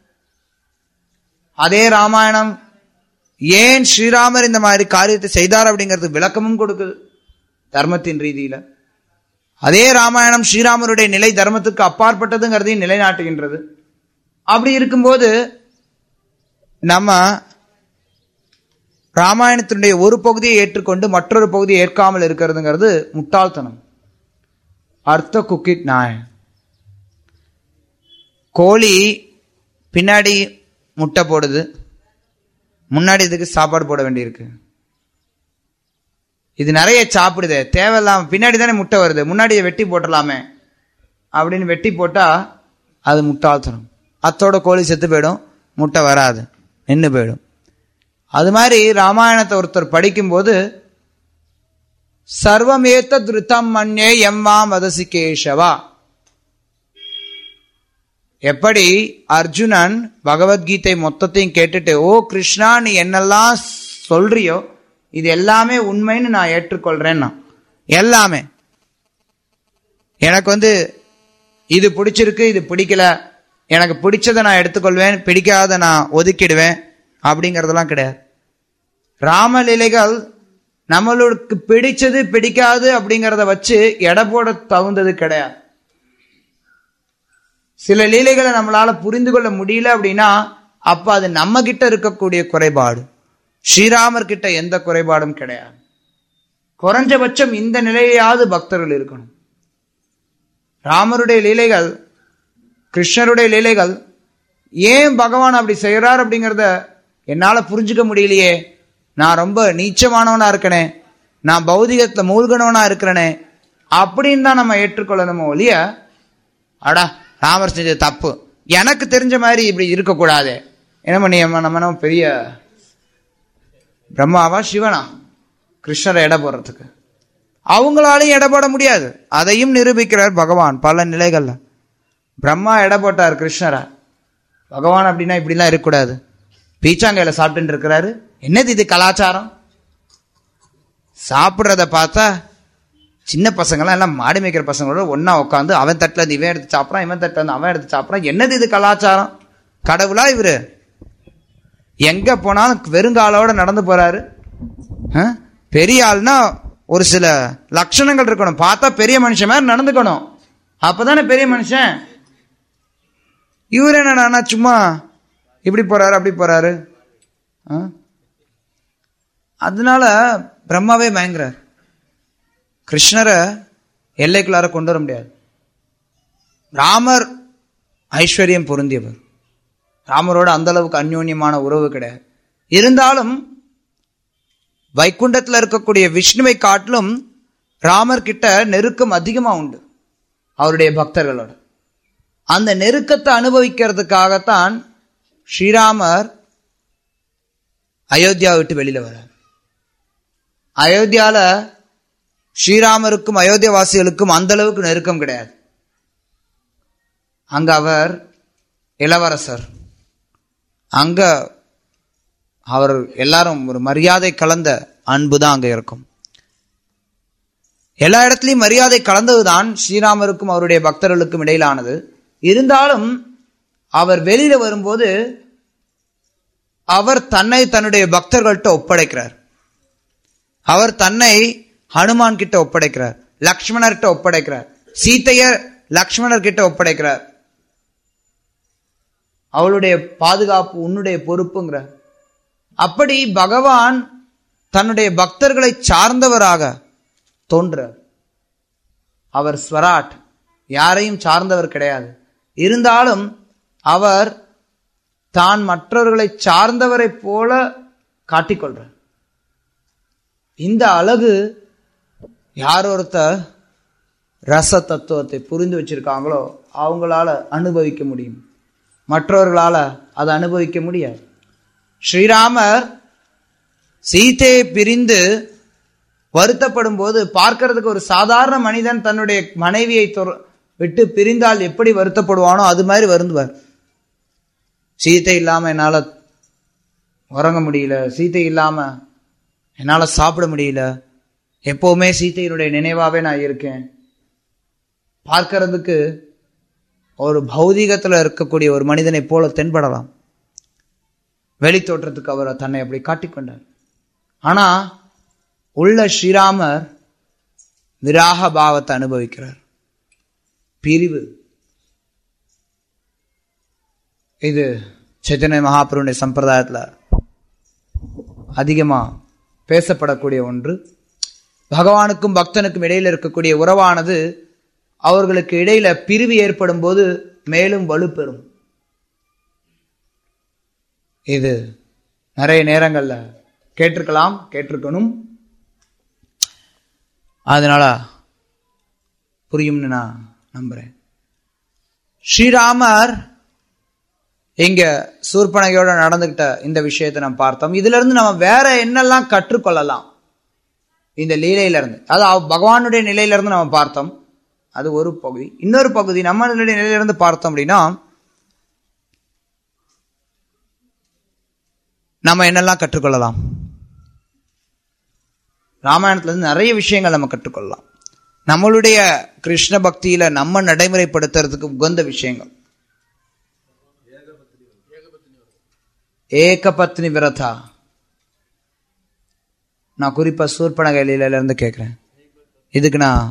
அதே ராமாயணம் ஏன் ஸ்ரீராமர் இந்த மாதிரி காரியத்தை செய்தார் அப்படிங்கிறது விளக்கமும் கொடுக்குது தர்மத்தின் ரீதியில அதே ராமாயணம் ஸ்ரீராமருடைய நிலை தர்மத்துக்கு அப்பாற்பட்டதுங்கிறதையும் நிலைநாட்டுகின்றது அப்படி இருக்கும்போது நம்ம ராமாயணத்தினுடைய ஒரு பகுதியை ஏற்றுக்கொண்டு மற்றொரு பகுதியை ஏற்காமல் இருக்கிறதுங்கிறது முட்டாள்தனம் அர்த்த குக்கிட் நாய் கோழி பின்னாடி முட்டை போடுது முன்னாடி இதுக்கு சாப்பாடு போட வேண்டியிருக்கு இது நிறைய சாப்பிடுதே தேவையில்லாம பின்னாடி தானே முட்டை வருது முன்னாடி இதை வெட்டி போட்டுடலாமே அப்படின்னு வெட்டி போட்டா அது முட்டாள்தனம் அத்தோட கோழி செத்து போயிடும் முட்டை வராது நின்று போயிடும் அது மாதிரி ராமாயணத்தை ஒருத்தர் படிக்கும்போது சர்வமேத்த திருத்தம் மண்ணே எம்மா மதசி கேஷவா எப்படி அர்ஜுனன் பகவத்கீதை மொத்தத்தையும் கேட்டுட்டு ஓ கிருஷ்ணா நீ என்னெல்லாம் சொல்றியோ இது எல்லாமே உண்மைன்னு நான் ஏற்றுக்கொள்றேன்னா எல்லாமே எனக்கு வந்து இது பிடிச்சிருக்கு இது பிடிக்கல எனக்கு பிடிச்சதை நான் எடுத்துக்கொள்வேன் பிடிக்காத நான் ஒதுக்கிடுவேன் அப்படிங்கிறதெல்லாம் கிடையாது ராமலீலைகள் நம்மளுக்கு பிடிச்சது பிடிக்காது அப்படிங்கிறத வச்சு எடை போட தகுந்தது கிடையாது சில லீலைகளை நம்மளால புரிந்து கொள்ள முடியல அப்படின்னா அப்ப அது நம்ம கிட்ட இருக்கக்கூடிய குறைபாடு ஸ்ரீராமர் கிட்ட எந்த குறைபாடும் கிடையாது குறைஞ்சபட்சம் இந்த நிலையாவது பக்தர்கள் இருக்கணும் ராமருடைய லீலைகள் கிருஷ்ணருடைய லீலைகள் ஏன் பகவான் அப்படி செய்கிறார் அப்படிங்கிறத என்னால் புரிஞ்சுக்க முடியலையே நான் ரொம்ப நீச்சமானவனா இருக்கனே நான் பௌதிகத்தில் மூழ்கனவனா இருக்கிறனே அப்படின்னு தான் நம்ம ஏற்றுக்கொள்ளணுமோ ஒழிய அடா ராமர் செஞ்சது தப்பு எனக்கு தெரிஞ்ச மாதிரி இப்படி இருக்கக்கூடாது என்ன பண்ணி நம்ம நம்ம பெரிய பிரம்மாவா சிவனா கிருஷ்ணரை எடை போடுறதுக்கு அவங்களாலையும் எடை போட முடியாது அதையும் நிரூபிக்கிறார் பகவான் பல நிலைகள்ல பிரம்மா எடை போட்டார் கிருஷ்ணரை பகவான் அப்படின்னா இப்படிலாம் இருக்கக்கூடாது பீச்சாங்கையில சாப்பிட்டு இருக்கிறாரு என்னது இது கலாச்சாரம் சாப்பிட்றத பார்த்தா சின்ன பசங்களாம் எல்லாம் மாடு மேய்க்கிற பசங்களோட ஒன்னா உட்காந்து அவன் தட்டில் இருந்து இவன் எடுத்து சாப்பிட்றான் இவன் தட்டில் இருந்து அவன் எடுத்து சாப்பிட்றான் என்னது இது கலாச்சாரம் கடவுளா இவரு எங்க போனாலும் வெறுங்காலோட நடந்து போறாரு ஆ? பெரிய ஆள்னா ஒரு சில லட்சணங்கள் இருக்கணும் பார்த்தா பெரிய மனுஷன் மாதிரி நடந்துக்கணும் அப்பதானே பெரிய மனுஷன் இவர் என்னடா சும்மா இப்படி போறாரு அப்படி போறாரு ஆ? அதனால பிரம்மாவே பயங்கரார் கிருஷ்ணரை எல்லைக்குள்ளார கொண்டு வர முடியாது ராமர் ஐஸ்வர்யம் பொருந்தியவர் ராமரோட அந்த அளவுக்கு அந்யோன்யமான உறவு கிடையாது இருந்தாலும் வைகுண்டத்தில் இருக்கக்கூடிய விஷ்ணுவை காட்டிலும் ராமர் கிட்ட நெருக்கம் அதிகமா உண்டு அவருடைய பக்தர்களோட அந்த நெருக்கத்தை அனுபவிக்கிறதுக்காகத்தான் ஸ்ரீராமர் அயோத்தியா விட்டு வெளியில வரார் அயோத்தியால ஸ்ரீராமருக்கும் அயோத்தியவாசிகளுக்கும் அந்த அளவுக்கு நெருக்கம் கிடையாது அங்க அவர் இளவரசர் அங்க அவர் எல்லாரும் ஒரு மரியாதை கலந்த அன்பு தான் அங்க இருக்கும் எல்லா இடத்துலையும் மரியாதை கலந்ததுதான் ஸ்ரீராமருக்கும் அவருடைய பக்தர்களுக்கும் இடையிலானது இருந்தாலும் அவர் வெளியில வரும்போது அவர் தன்னை தன்னுடைய பக்தர்கள்ட்ட ஒப்படைக்கிறார் அவர் தன்னை ஹனுமான் கிட்ட ஒப்படைக்கிறார் லக்ஷ்மணர்கிட்ட ஒப்படைக்கிறார் சீத்தைய லக்ஷ்மணர் கிட்ட ஒப்படைக்கிறார் அவளுடைய பாதுகாப்பு உன்னுடைய பொறுப்புங்கிறார் அப்படி பகவான் தன்னுடைய பக்தர்களை சார்ந்தவராக தோன்றார் அவர் ஸ்வராட் யாரையும் சார்ந்தவர் கிடையாது இருந்தாலும் அவர் தான் மற்றவர்களை சார்ந்தவரைப் போல காட்டிக்கொள்றார் இந்த அழகு யார் ஒருத்தர் ரச தத்துவத்தை புரிந்து வச்சிருக்காங்களோ அவங்களால அனுபவிக்க முடியும் மற்றவர்களால அதை அனுபவிக்க முடியாது ஸ்ரீராமர் சீதையை பிரிந்து வருத்தப்படும் போது பார்க்கறதுக்கு ஒரு சாதாரண மனிதன் தன்னுடைய மனைவியை தொர- விட்டு பிரிந்தால் எப்படி வருத்தப்படுவானோ அது மாதிரி வருந்துவார் சீதை இல்லாம என்னால உறங்க முடியல சீதை இல்லாம என்னால சாப்பிட முடியல எப்பவுமே சீதையினுடைய நினைவாவே நான் இருக்கேன் பார்க்கறதுக்கு ஒரு பௌதீகத்துல இருக்கக்கூடிய ஒரு மனிதனைப் போல தென்படலாம் வெளி தோற்றத்துக்கு அவர் தன்னை அப்படி காட்டிக்கொண்டார் ஆனா உள்ள ஸ்ரீராமர் விராக பாவத்தை அனுபவிக்கிறார் பிரிவு இது சைத்தன்ய மகாபுருடைய சம்பிரதாயத்துல அதிகமா பேசப்படக்கூடிய ஒன்று பகவானுக்கும் பக்தனுக்கும் இடையில இருக்கக்கூடிய உறவானது அவர்களுக்கு இடையில பிரிவு ஏற்படும் போது மேலும் வலுப்பெறும் இது நிறைய நேரங்கள்ல கேட்டிருக்கலாம் கேட்டிருக்கணும் அதனால புரியும்னு நான் நம்புறேன் ஸ்ரீராமர் இங்க சூர்பனகையோட நடந்துகிட்ட இந்த விஷயத்தை நம்ம பார்த்தோம் இதுல இருந்து நம்ம வேற என்னெல்லாம் கற்றுக்கொள்ளலாம் இந்த லீலையில இருந்து அது அவ- பகவானுடைய நிலையில இருந்து நம்ம பார்த்தோம் அது ஒரு பகுதி இன்னொரு பகுதி நம்மளுடைய நிலையில இருந்து பார்த்தோம் அப்படின்னா நம்ம என்னெல்லாம் கற்றுக்கொள்ளலாம் ராமாயணத்துல இருந்து நிறைய விஷயங்கள் நம்ம கற்றுக்கொள்ளலாம் நம்மளுடைய கிருஷ்ண பக்தியில நம்ம நடைமுறைப்படுத்துறதுக்கு உகந்த விஷயங்கள் ஏகபத்னி விரதா நான் குறிப்பா சூர்பனக லீலையில இருந்து கேட்கிறேன் இதுக்கு நான்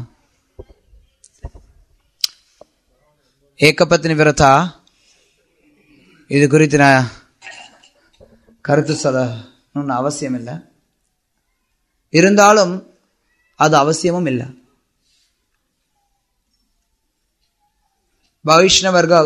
ஏகபத்னி விரதா இது குறித்து நான் கருத்து சொல்லணும்னு அவசியம் இல்லை இருந்தாலும் அது அவசியமும் இல்லை வைஷ்ணவர்கள்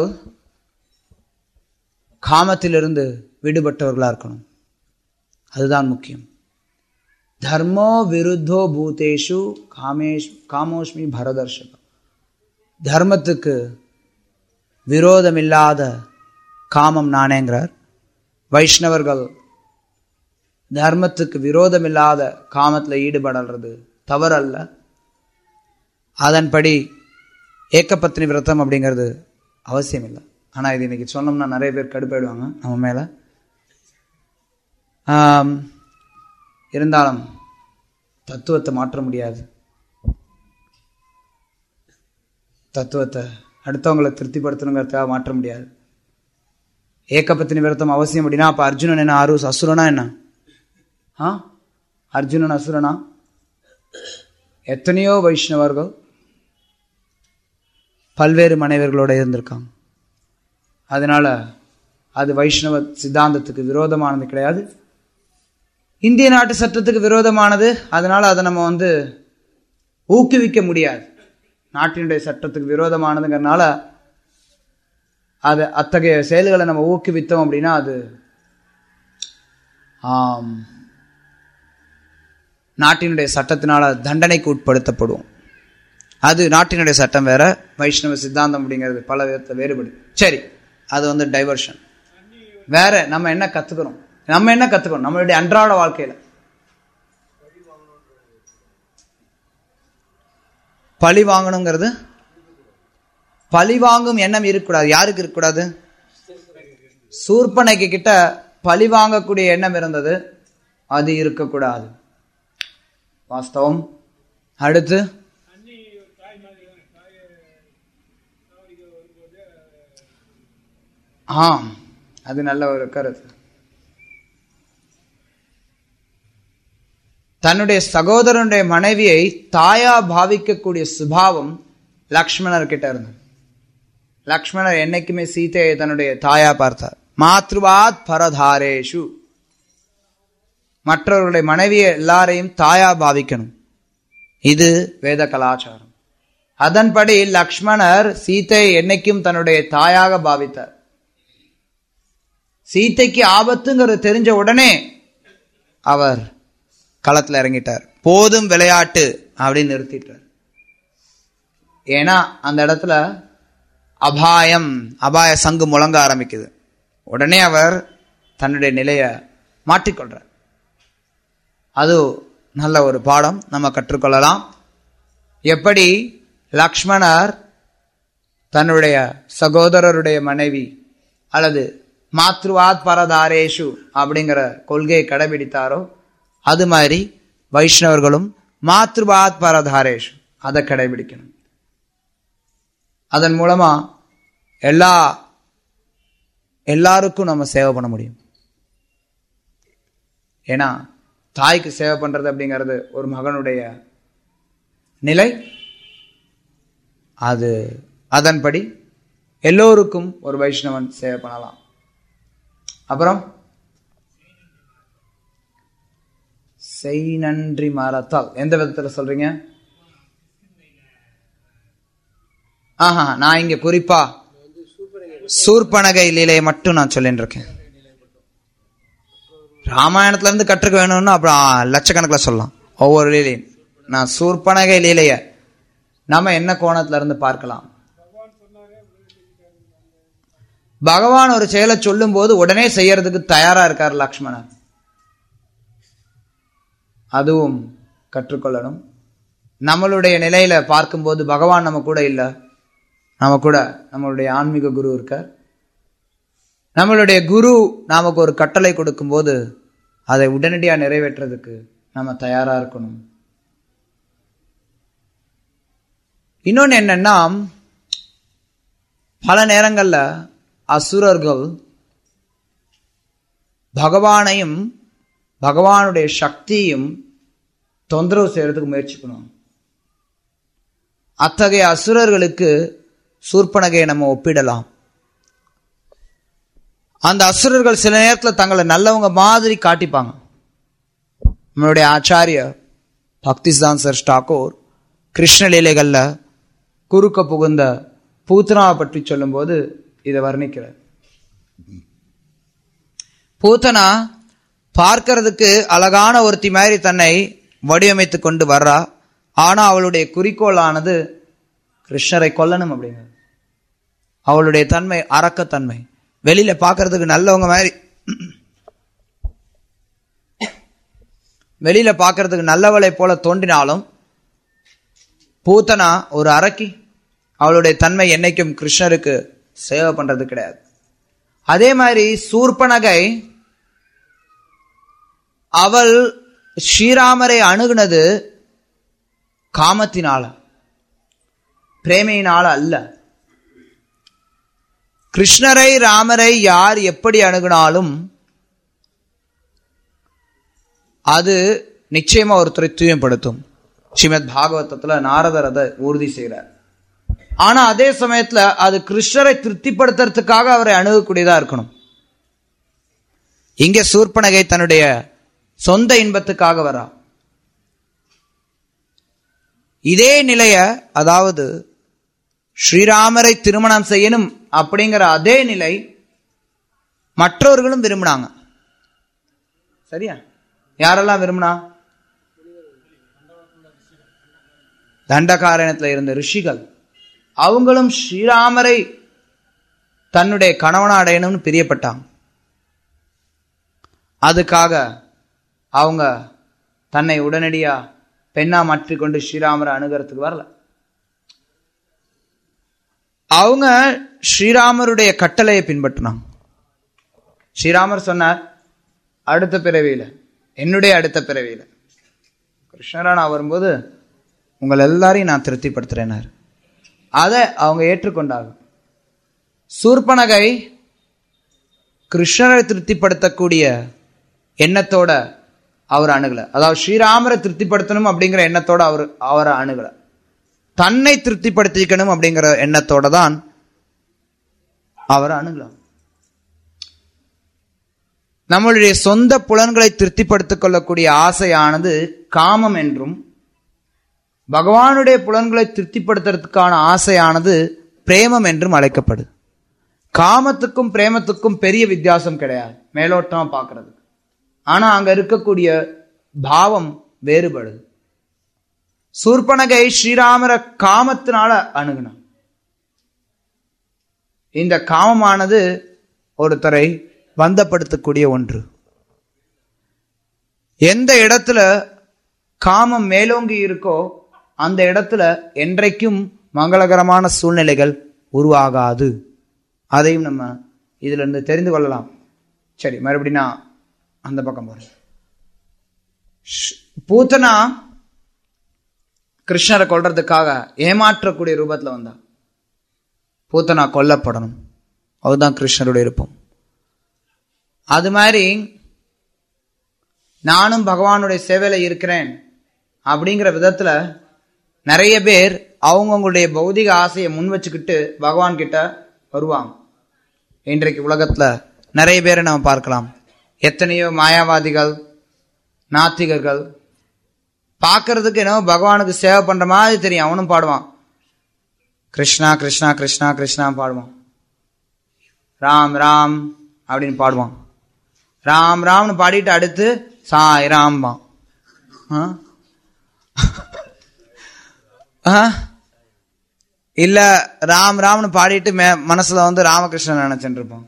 காமத்திலிருந்து விடுபட்டவர்களா இருக்கணும் அதுதான் முக்கியம் தர்மோ விருத்தோ பூதேஷு காமேஷ் காமோஷ்மி பரதர்ஷக தர்மத்துக்கு விரோதமில்லாத காமம் நானேங்கிறார் வைஷ்ணவர்கள் தர்மத்துக்கு விரோதமில்லாத காமத்தில் ஈடுபடுறது தவறல்ல அதன்படி ஏக்கப்பத்தினி விரதம் அப்படிங்கிறது அவசியம் இல்லை ஆனால் இது இன்னைக்கு சொன்னோம்னா நிறைய பேர் கடுப்பாயிடுவாங்க நம்ம மேலே இருந்தாலும் தத்துவத்தை மாற்ற முடியாது தத்துவத்தை அடுத்தவங்களை திருப்திப்படுத்தணுங்கிறதுக்காக மாற்ற முடியாது ஏக்கப்பத்தினி விரதம் அவசியம் அப்படின்னா அப்போ அர்ஜுனன் என்ன ஆறு அசுரனா என்ன ஆ அர்ஜுனன் அசுரனா எத்தனையோ வைஷ்ணவர்கள் பல்வேறு மனைவர்களோட இருந்திருக்காங்க அதனால அது வைஷ்ணவ சித்தாந்தத்துக்கு விரோதமானது கிடையாது இந்திய நாட்டு சட்டத்துக்கு விரோதமானது அதனால அதை நம்ம வந்து ஊக்குவிக்க முடியாது நாட்டினுடைய சட்டத்துக்கு விரோதமானதுங்கிறனால அது அத்தகைய செயல்களை நம்ம ஊக்குவித்தோம் அப்படின்னா அது நாட்டினுடைய சட்டத்தினால தண்டனைக்கு உட்படுத்தப்படும் அது நாட்டினுடைய சட்டம் வேற வைஷ்ணவ சித்தாந்தம் அப்படிங்கிறது பல விதத்தில் வேறுபடு சரி அது வந்து டைவர்ஷன் வேற நம்ம என்ன கத்துக்கிறோம் நம்ம என்ன கத்துக்கணும் நம்மளுடைய அன்றாட வாழ்க்கையில பழி வாங்கணுங்கிறது பழி வாங்கும் எண்ணம் இருக்கக்கூடாது யாருக்கு இருக்கக்கூடாது சூர்பனைக்கு கிட்ட பழி வாங்கக்கூடிய எண்ணம் இருந்தது அது இருக்கக்கூடாது வாஸ்தவம் அடுத்து ஆ அது நல்ல ஒரு கருத்து தன்னுடைய சகோதரனுடைய மனைவியை தாயா பாவிக்கக்கூடிய சுபாவம் லக்ஷ்மணர் கிட்ட இருந்தது லக்ஷ்மணர் என்னைக்குமே சீதையை தன்னுடைய தாயா பார்த்தார் மாத்ருவாத் பரதாரேஷு மற்றவர்களுடைய மனைவியை எல்லாரையும் தாயா பாவிக்கணும் இது வேத கலாச்சாரம் அதன்படி லக்ஷ்மணர் சீதையை என்னைக்கும் தன்னுடைய தாயாக பாவித்தார் சீதைக்கு ஆபத்துங்கிறது தெரிஞ்ச உடனே அவர் களத்தில் இறங்கிட்டார் போதும் விளையாட்டு அப்படின்னு நிறுத்திட்டார் ஏன்னா அந்த இடத்துல அபாயம் அபாய சங்கு முழங்க ஆரம்பிக்குது உடனே அவர் தன்னுடைய நிலையை மாற்றிக்கொள்றார் அது நல்ல ஒரு பாடம் நம்ம கற்றுக்கொள்ளலாம் எப்படி லக்ஷ்மணர் தன்னுடைய சகோதரருடைய மனைவி அல்லது மாத்ருவாத் பரதாரேஷு அப்படிங்கிற கொள்கையை கடைபிடித்தாரோ அது மாதிரி வைஷ்ணவர்களும் மாத்ருபாத் பரதாரேஷு அதை கடைபிடிக்கணும் அதன் மூலமா எல்லா எல்லாருக்கும் நம்ம சேவை பண்ண முடியும் ஏன்னா தாய்க்கு சேவை பண்றது அப்படிங்கிறது ஒரு மகனுடைய நிலை அது அதன்படி எல்லோருக்கும் ஒரு வைஷ்ணவன் சேவை பண்ணலாம் அப்புறம் செய் நன்றி மறத்தால் எந்த விதத்துல சொல்றீங்க ஆஹா நான் இங்க குறிப்பா சூர்பனகை லீலையை மட்டும் நான் சொல்லிட்டு இருக்கேன் ராமாயணத்துல இருந்து கற்றுக்க வேணும்னு அப்புறம் லட்சக்கணக்கில் சொல்லலாம் ஒவ்வொரு லீலையும் நான் சூர்பனகை லீலைய நம்ம என்ன கோணத்துல இருந்து பார்க்கலாம் பகவான் ஒரு செயலை சொல்லும் போது உடனே செய்யறதுக்கு தயாரா இருக்கார் லக்ஷ்மணன் அதுவும் கற்றுக்கொள்ளணும் நம்மளுடைய நிலையில பார்க்கும்போது பகவான் நம்ம கூட இல்லை நம்ம கூட நம்மளுடைய ஆன்மீக குரு இருக்கார் நம்மளுடைய குரு நமக்கு ஒரு கட்டளை கொடுக்கும்போது அதை உடனடியாக நிறைவேற்றுறதுக்கு நம்ம தயாரா இருக்கணும் இன்னொன்று என்னன்னா பல நேரங்களில் அசுரர்கள் பகவானையும் பகவானுடைய சக்தியும் தொந்தரவு செய்யறதுக்கு முயற்சி பண்ணுவாங்க அத்தகைய அசுரர்களுக்கு சூர்பனகையை நம்ம ஒப்பிடலாம் அந்த அசுரர்கள் சில நேரத்தில் தங்களை நல்லவங்க மாதிரி காட்டிப்பாங்க நம்மளுடைய ஆச்சாரிய பக்திஸ்தான் சர் டாகூர் கிருஷ்ணலீலைகளில் குறுக்க புகுந்த பூத்தனாவை பற்றி சொல்லும்போது இதை வர்ணிக்கிறார் பூத்தனா பார்க்கறதுக்கு அழகான ஒருத்தி மாதிரி தன்னை வடிவமைத்து கொண்டு வர்றா ஆனா அவளுடைய குறிக்கோளானது கிருஷ்ணரை கொல்லணும் அப்படிங்கிறது அவளுடைய தன்மை அரக்கத்தன்மை வெளியில பார்க்கறதுக்கு நல்லவங்க மாதிரி வெளியில பார்க்கறதுக்கு நல்லவளை போல தோன்றினாலும் பூத்தனா ஒரு அரக்கி அவளுடைய தன்மை என்னைக்கும் கிருஷ்ணருக்கு சேவை பண்றது கிடையாது அதே மாதிரி சூர்பனகை அவள் ஸ்ரீராமரை அணுகுனது காமத்தினால பிரேமையினால அல்ல கிருஷ்ணரை ராமரை யார் எப்படி அணுகினாலும் அது நிச்சயமா ஒருத்தரை தூயப்படுத்தும் ஸ்ரீமத் பாகவதத்துல நாரதர் அதை உறுதி செய்கிறார் ஆனா அதே சமயத்துல அது கிருஷ்ணரை திருப்திப்படுத்துறதுக்காக அவரை அணுகக்கூடியதா இருக்கணும் இங்க சூர்பனகை தன்னுடைய சொந்த இன்பத்துக்காக வரா இதே நிலைய அதாவது ஸ்ரீராமரை திருமணம் செய்யணும் அப்படிங்கிற அதே நிலை மற்றவர்களும் விரும்பினாங்க சரியா யாரெல்லாம் விரும்பினா தண்டகாரணத்தில் இருந்த ரிஷிகள் அவங்களும் ஸ்ரீராமரை தன்னுடைய கணவனா அடையணும்னு பிரியப்பட்டாங்க அதுக்காக அவங்க தன்னை உடனடியா பெண்ணா மாற்றிக்கொண்டு ஸ்ரீராமரை அணுகிறதுக்கு வரல அவங்க ஸ்ரீராமருடைய கட்டளையை பின்பற்றினாங்க ஸ்ரீராமர் சொன்னார் அடுத்த பிறவியில என்னுடைய அடுத்த பிறவியில கிருஷ்ணரா நான் வரும்போது உங்கள் எல்லாரையும் நான் திருப்திப்படுத்துறேனார் அதை அவங்க ஏற்றுக்கொண்டாங்க சூர்பனகை கிருஷ்ணரை திருப்திப்படுத்தக்கூடிய எண்ணத்தோட அவர் அணுகல அதாவது ஸ்ரீராமரை திருப்திப்படுத்தணும் அப்படிங்கிற எண்ணத்தோட அவர் அவரை அணுகல தன்னை திருப்திப்படுத்திக்கணும் அப்படிங்கிற எண்ணத்தோட தான் அவரை அணுகலாம் நம்மளுடைய சொந்த புலன்களை திருப்திப்படுத்திக் கொள்ளக்கூடிய ஆசையானது காமம் என்றும் பகவானுடைய புலன்களை திருப்திப்படுத்துறதுக்கான ஆசையானது பிரேமம் என்றும் அழைக்கப்படுது காமத்துக்கும் பிரேமத்துக்கும் பெரிய வித்தியாசம் கிடையாது மேலோட்டமா பார்க்கறது ஆனா அங்க இருக்கக்கூடிய பாவம் வேறுபடுது சூர்பனகை ஸ்ரீராமர காமத்தினால அணுகுனான் இந்த காமமானது ஒருத்தரை வந்தப்படுத்தக்கூடிய ஒன்று எந்த இடத்துல காமம் மேலோங்கி இருக்கோ அந்த இடத்துல என்றைக்கும் மங்களகரமான சூழ்நிலைகள் உருவாகாது அதையும் நம்ம இதுல இருந்து தெரிந்து கொள்ளலாம் சரி மறுபடியும் நான் அந்த பக்கம் போறேன் பூத்தனா கிருஷ்ணரை கொல்றதுக்காக ஏமாற்றக்கூடிய ரூபத்துல வந்தா பூத்தனா கொல்லப்படணும் அதுதான் கிருஷ்ணருடைய விருப்பம் அது மாதிரி நானும் பகவானுடைய சேவையில இருக்கிறேன் அப்படிங்கிற விதத்துல நிறைய பேர் அவங்கவுங்களுடைய பௌதிக ஆசையை முன் வச்சுக்கிட்டு பகவான் கிட்ட வருவாங்க இன்றைக்கு உலகத்துல நிறைய பேரை நம்ம பார்க்கலாம் எத்தனையோ மாயாவாதிகள் நாத்திகர்கள் பார்க்கறதுக்கு என்னவோ பகவானுக்கு சேவை பண்ற மாதிரி தெரியும் அவனும் பாடுவான் கிருஷ்ணா கிருஷ்ணா கிருஷ்ணா கிருஷ்ணா பாடுவான் ராம் ராம் அப்படின்னு பாடுவான் ராம் ராம்னு பாடிட்டு அடுத்து சாய் ராம்பான் இல்ல ராம் ராம்னு பாடிட்டு மே மனசுல வந்து ராமகிருஷ்ணன் நினைச்சுட்டு இருப்போம்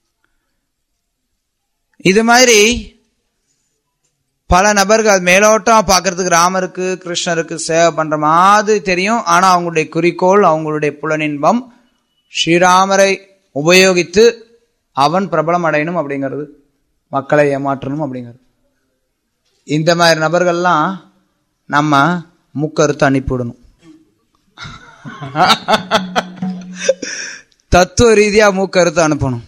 இது மாதிரி பல நபர்கள் மேலோட்டம் பார்க்கறதுக்கு ராமருக்கு கிருஷ்ணருக்கு சேவை பண்ற மாதிரி தெரியும் ஆனா அவங்களுடைய குறிக்கோள் அவங்களுடைய புலனின்பம் ஸ்ரீராமரை உபயோகித்து அவன் பிரபலம் அடையணும் அப்படிங்கிறது மக்களை ஏமாற்றணும் அப்படிங்கிறது இந்த மாதிரி நபர்கள்லாம் நம்ம மூக்கறுத்து அனுப்பிவிடணும் தத்துவ ரீதியா மூக்கறுத்து அனுப்பணும்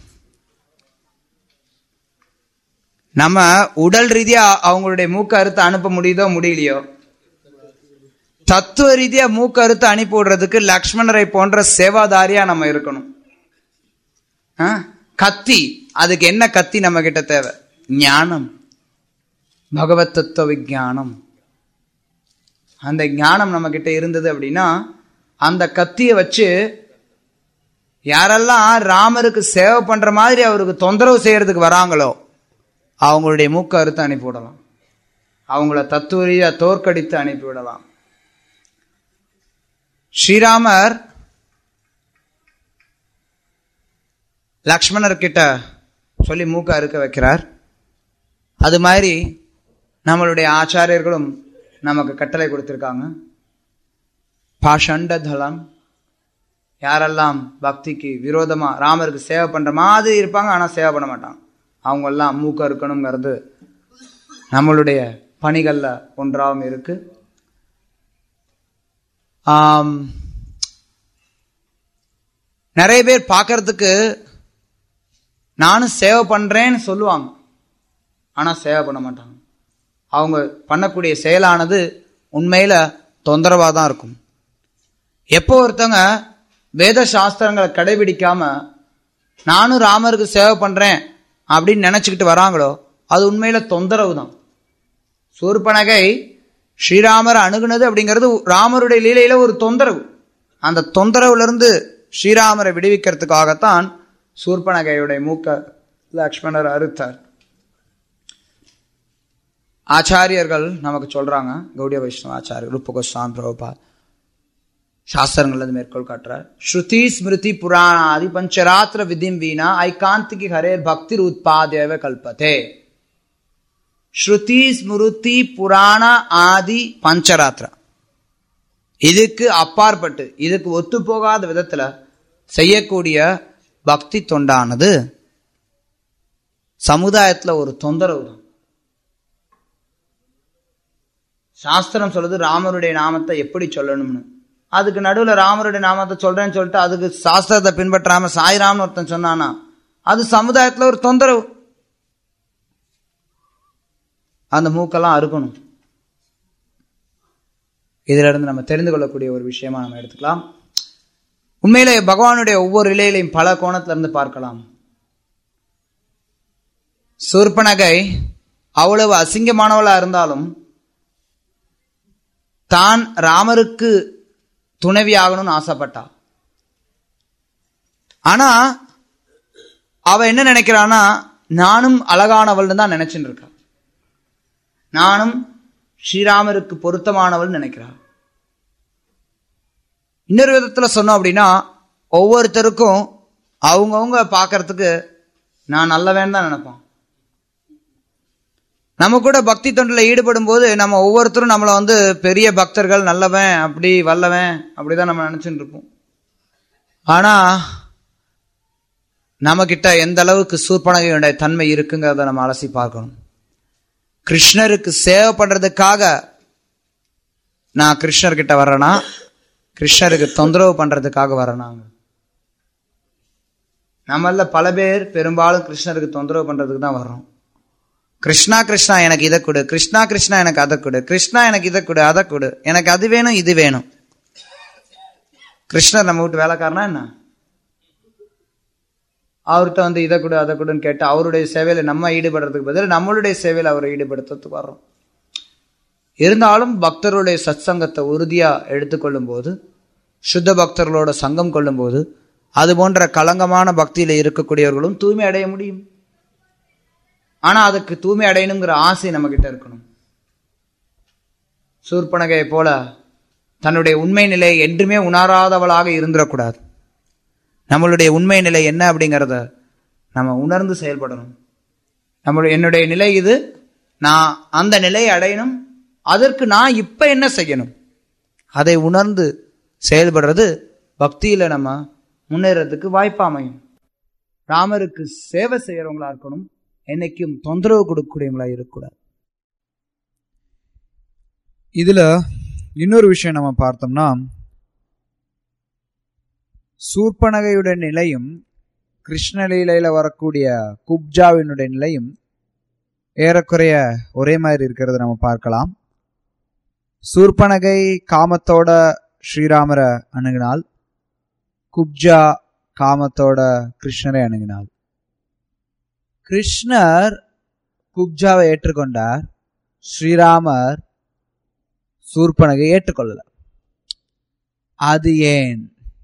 நம்ம உடல் ரீதியா அவங்களுடைய மூக்க அறுத்து அனுப்ப முடியுதோ முடியலையோ தத்துவ ரீதியா மூக்க அறுத்து அனுப்பி விடுறதுக்கு லக்ஷ்மணரை போன்ற சேவாதாரியா நம்ம இருக்கணும் ஆ? கத்தி அதுக்கு என்ன கத்தி நம்ம கிட்ட தேவை ஞானம் பகவத் தத்துவ விஞ்ஞானம் அந்த ஞானம் நம்ம கிட்ட இருந்தது அப்படின்னா அந்த கத்தியை வச்சு யாரெல்லாம் ராமருக்கு சேவை பண்ற மாதிரி அவருக்கு தொந்தரவு செய்யறதுக்கு வராங்களோ அவங்களுடைய மூக்க அறுத்து அனுப்பிவிடலாம் அவங்கள தத்துவ ரீதியா தோற்கடித்து அனுப்பிவிடலாம் ஸ்ரீராமர் லக்ஷ்மணர் கிட்ட சொல்லி மூக்க அறுக்க வைக்கிறார் அது மாதிரி நம்மளுடைய ஆச்சாரியர்களும் நமக்கு கட்டளை கொடுத்திருக்காங்க பாஷண்ட தலம் யாரெல்லாம் பக்திக்கு விரோதமா ராமருக்கு சேவை பண்ற மாதிரி இருப்பாங்க ஆனா சேவை பண்ண மாட்டாங்க அவங்க எல்லாம் மூக்க இருக்கணுங்கிறது நம்மளுடைய பணிகள்ல ஒன்றாகவும் இருக்கு ஆம், நிறைய பேர் பார்க்கறதுக்கு நானும் சேவை பண்றேன்னு சொல்லுவாங்க ஆனா சேவை பண்ண மாட்டாங்க அவங்க பண்ணக்கூடிய செயலானது உண்மையில தொந்தரவா தான் இருக்கும் எப்போ ஒருத்தவங்க வேத சாஸ்திரங்களை கடைபிடிக்காம நானும் ராமருக்கு சேவை பண்றேன் அப்படின்னு நினைச்சுக்கிட்டு வராங்களோ அது உண்மையில தொந்தரவு தான் சூர்பனகை ஸ்ரீராமர் அணுகுனது அப்படிங்கிறது ராமருடைய லீலையில ஒரு தொந்தரவு அந்த தொந்தரவுல இருந்து ஸ்ரீராமரை விடுவிக்கிறதுக்காகத்தான் சூர்பனகையுடைய மூக்க லக்ஷ்மணர் அறுத்தார் ஆச்சாரியர்கள் நமக்கு சொல்றாங்க கௌடிய வைஷ்ணவ ஆச்சாரியர் ரூப கோஸ்வாமி பிரபுபாத் சாஸ்திரங்கள்ல இருந்து மேற்கோள் காட்டுறார் ஸ்ருதி ஸ்மிருதி புராணாதி பஞ்சராத்திர விதிம் வீணா ஐகாந்திகி ஹரேர் பக்திர் உத்பாதேவ கல்பதே ஸ்ருதி ஸ்மிருதி புராண ஆதி பஞ்சராத்திரா இதுக்கு அப்பாற்பட்டு இதுக்கு ஒத்து போகாத விதத்துல செய்யக்கூடிய பக்தி தொண்டானது சமுதாயத்துல ஒரு தொந்தரவு தான் சாஸ்திரம் சொல்லுது ராமருடைய நாமத்தை எப்படி சொல்லணும்னு அதுக்கு நடுவுல ராமருடைய நாமத்தை சொல்றேன்னு சொல்லிட்டு அதுக்கு சாஸ்திரத்தை பின்பற்றாம சாய்ராம்னு ஒருத்தன் சொன்னானா அது சமுதாயத்துல ஒரு தொந்தரவு அந்த மூக்கெல்லாம் அறுக்கணும் இதுல இருந்து நம்ம தெரிந்து கொள்ளக்கூடிய ஒரு விஷயமா நம்ம எடுத்துக்கலாம் உண்மையிலே பகவானுடைய ஒவ்வொரு இலையிலையும் பல கோணத்துல இருந்து பார்க்கலாம் சூர்பனகை அவ்வளவு அசிங்கமானவளா இருந்தாலும் தான் ராமருக்கு துணைவி ஆகணும்னு ஆசைப்பட்டா ஆனா அவ என்ன நினைக்கிறான்னா நானும் அழகானவள்னு தான் நினைச்சுட்டு இருக்கா நானும் ஸ்ரீராமருக்கு பொருத்தமானவள் நினைக்கிறாள் இன்னொரு விதத்துல சொன்னோம் அப்படின்னா ஒவ்வொருத்தருக்கும் அவங்கவுங்க பார்க்கறதுக்கு நான் நல்லவன் தான் நினைப்பான் நம்ம கூட பக்தி தொண்டில் ஈடுபடும் போது நம்ம ஒவ்வொருத்தரும் நம்மளை வந்து பெரிய பக்தர்கள் நல்லவன் அப்படி வல்லவன் அப்படிதான் நம்ம நினைச்சுட்டு இருப்போம் ஆனா நம்ம கிட்ட எந்த அளவுக்கு சூர்பனகையுடைய தன்மை இருக்குங்கிறத நம்ம அலசி பார்க்கணும் கிருஷ்ணருக்கு சேவை பண்றதுக்காக நான் கிருஷ்ணர்கிட்ட வர்றேனா கிருஷ்ணருக்கு தொந்தரவு பண்றதுக்காக வரேனாங்க நம்மள பல பேர் பெரும்பாலும் கிருஷ்ணருக்கு தொந்தரவு பண்றதுக்கு தான் வர்றோம் கிருஷ்ணா கிருஷ்ணா எனக்கு இதை கொடு கிருஷ்ணா கிருஷ்ணா எனக்கு அதை கொடு கிருஷ்ணா எனக்கு இதை கொடு அதை கொடு எனக்கு அது வேணும் இது வேணும் கிருஷ்ணர் நம்ம வீட்டு வேலைக்காரனா என்ன அவர்கிட்ட வந்து இதை கொடு அதை கொடுன்னு கேட்டு அவருடைய சேவையில நம்ம ஈடுபடுறதுக்கு பதில் நம்மளுடைய சேவையில அவரை ஈடுபடுத்துறதுக்கு வர்றோம் இருந்தாலும் பக்தர்களுடைய சத்சங்கத்தை உறுதியா எடுத்துக்கொள்ளும் போது சுத்த பக்தர்களோட சங்கம் கொள்ளும் போது அது போன்ற களங்கமான பக்தியில இருக்கக்கூடியவர்களும் தூய்மை அடைய முடியும் ஆனா அதுக்கு தூய்மை அடையணுங்கிற ஆசை நம்ம கிட்ட இருக்கணும் சூர்பனகையை போல தன்னுடைய உண்மை நிலையை என்றுமே உணராதவளாக இருந்துடக்கூடாது நம்மளுடைய உண்மை நிலை என்ன அப்படிங்கிறத நம்ம உணர்ந்து செயல்படணும் நம்மளுடைய என்னுடைய நிலை இது நான் அந்த நிலையை அடையணும் அதற்கு நான் இப்ப என்ன செய்யணும் அதை உணர்ந்து செயல்படுறது பக்தியில நம்ம முன்னேறதுக்கு வாய்ப்பு அமையும் ராமருக்கு சேவை செய்யறவங்களா இருக்கணும் என்னைக்கும் தொந்தரவு கொடுக்கக்கூடியவங்களா இருக்கக்கூடாது இதுல இன்னொரு விஷயம் நம்ம பார்த்தோம்னா சூர்பனகையுடைய நிலையும் கிருஷ்ணலீலையில வரக்கூடிய குப்ஜாவினுடைய நிலையும் ஏறக்குறைய ஒரே மாதிரி இருக்கிறத நம்ம பார்க்கலாம் சூர்பனகை காமத்தோட ஸ்ரீராமரை அணுகினாள் குப்ஜா காமத்தோட கிருஷ்ணரை அணுகினாள் கிருஷ்ணர் குப்ஜாவை ஏற்றுக்கொண்டார் ஸ்ரீராமர் சூர்பனகை ஏற்றுக்கொள்ளல அது ஏன்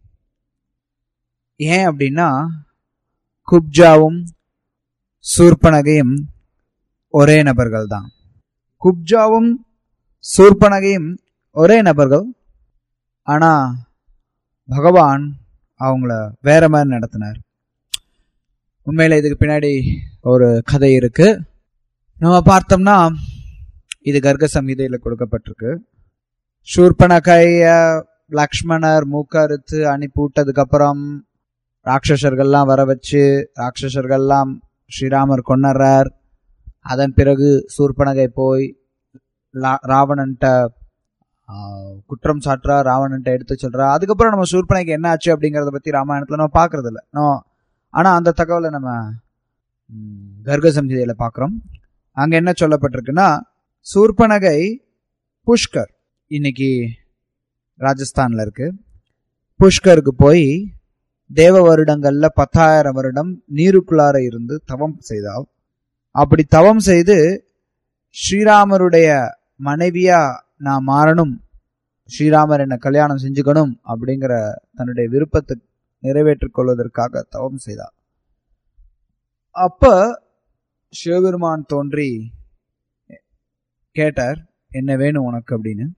ஏன் அப்படின்னா குப்ஜாவும் சூர்பனகையும் ஒரே நபர்கள் தான் குப்ஜாவும் சூர்பனகையும் ஒரே நபர்கள் ஆனா பகவான் அவங்கள வேற மாதிரி நடத்தினார் உண்மையில இதுக்கு பின்னாடி ஒரு கதை இருக்கு நம்ம பார்த்தோம்னா இது கர்க்க சம்ஹிதையில கொடுக்கப்பட்டிருக்கு சூர்பனகைய லக்ஷ்மணர் மூக்கறுத்து அனுப்பி விட்டதுக்கு அப்புறம் ராட்சசர்கள்லாம் வர வச்சு ராட்சசர்கள்லாம் ஸ்ரீராமர் கொண்டாடுறார் அதன் பிறகு சூர்பனகை போய் லா- ராவணன்ட்ட ஆ, குற்றம் சாட்டுறா ராவணன்ட்ட எடுத்து சொல்றா அதுக்கப்புறம் நம்ம சூர்பனகைக்கு என்ன ஆச்சு அப்படிங்கறத பத்தி ராமாயணத்துல நம்ம பாக்குறது இல்ல நோ- ஆனா அந்த தகவலை நம்ம ம், கர்க சம்ஹிதையில பாக்குறோம் அங்க என்ன சொல்லப்பட்டிருக்குன்னா சூர்பனகை புஷ்கர் இன்னைக்கு ராஜஸ்தான்ல இருக்கு புஷ்கருக்கு போய் தேவ வருடங்கள்ல பத்தாயிரம் வருடம் நீருக்குள்ளார இருந்து தவம் செய்தால் அப்படி தவம் செய்து ஸ்ரீராமருடைய மனைவியா நான் மாறணும் ஸ்ரீராமர் என்ன கல்யாணம் செஞ்சுக்கணும் அப்படிங்கிற தன்னுடைய விருப்பத்தை நிறைவேற்றிக் கொள்வதற்காக தவம் செய்தார் அப்ப சிவபெருமான் தோன்றி கேட்டார் என்ன வேணும் உனக்கு அப்படின்னு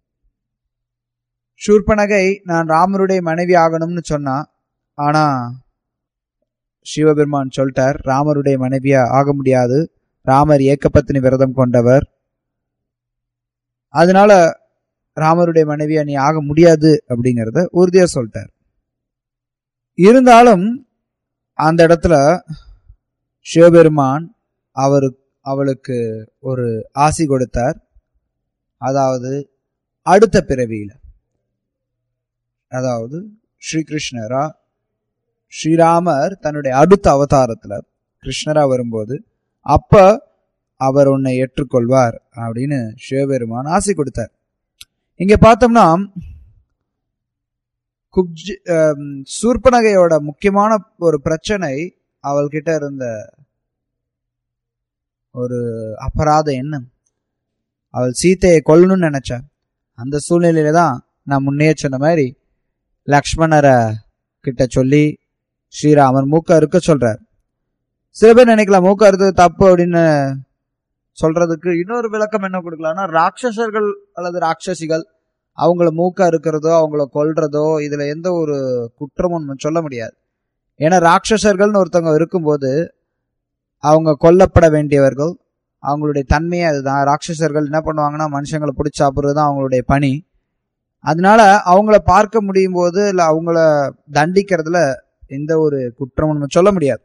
சூர்பனகை நான் ராமருடைய மனைவி ஆகணும்னு சொன்னா ஆனா சிவபெருமான் சொல்லிட்டார் ராமருடைய மனைவியா ஆக முடியாது ராமர் ஏக்கப்பத்தினி விரதம் கொண்டவர் அதனால ராமருடைய மனைவியா நீ ஆக முடியாது அப்படிங்கறத உறுதியா சொல்லிட்டார் இருந்தாலும் அந்த இடத்துல சிவபெருமான் அவரு அவளுக்கு ஒரு ஆசி கொடுத்தார் அதாவது அடுத்த பிறவியில அதாவது ஸ்ரீகிருஷ்ணரா ஸ்ரீராமர் தன்னுடைய அடுத்த அவதாரத்துல கிருஷ்ணரா வரும்போது அப்ப அவர் உன்னை ஏற்றுக்கொள்வார் அப்படின்னு சிவபெருமான் ஆசை கொடுத்தார் இங்க பார்த்தோம்னா குப்ஜ் ஆம், சூர்பனகையோட முக்கியமான ஒரு பிரச்சனை அவள்கிட்ட இருந்த ஒரு அபராத எண்ணம் அவள் சீத்தையை கொல்லணும்னு நினைச்சா அந்த சூழ்நிலையில தான் நான் முன்னே சொன்ன மாதிரி லக்ஷ்மணரை கிட்ட சொல்லி ஸ்ரீராமர் மூக்க அறுக்க சொல்றார் சில பேர் நினைக்கலாம் மூக்க அறுத்தது தப்பு அப்படின்னு சொல்றதுக்கு இன்னொரு விளக்கம் என்ன கொடுக்கலாம்னா ராட்சசர்கள் அல்லது ராட்சசிகள் அவங்கள மூக்க அறுக்கிறதோ அவங்கள கொல்றதோ இதுல எந்த ஒரு குற்றமும் நம்ம சொல்ல முடியாது ஏன்னா ராட்சசர்கள்னு ஒருத்தவங்க இருக்கும்போது அவங்க கொல்லப்பட வேண்டியவர்கள் அவங்களுடைய தன்மையே அதுதான் ராட்சசர்கள் என்ன பண்ணுவாங்கன்னா மனுஷங்களை பிடிச்சி சாப்பிட்றது தான் அவங்களுடைய பணி அதனால அவங்கள பார்க்க முடியும் போது இல்லை அவங்கள தண்டிக்கிறதுல எந்த ஒரு குற்றமும் நம்ம சொல்ல முடியாது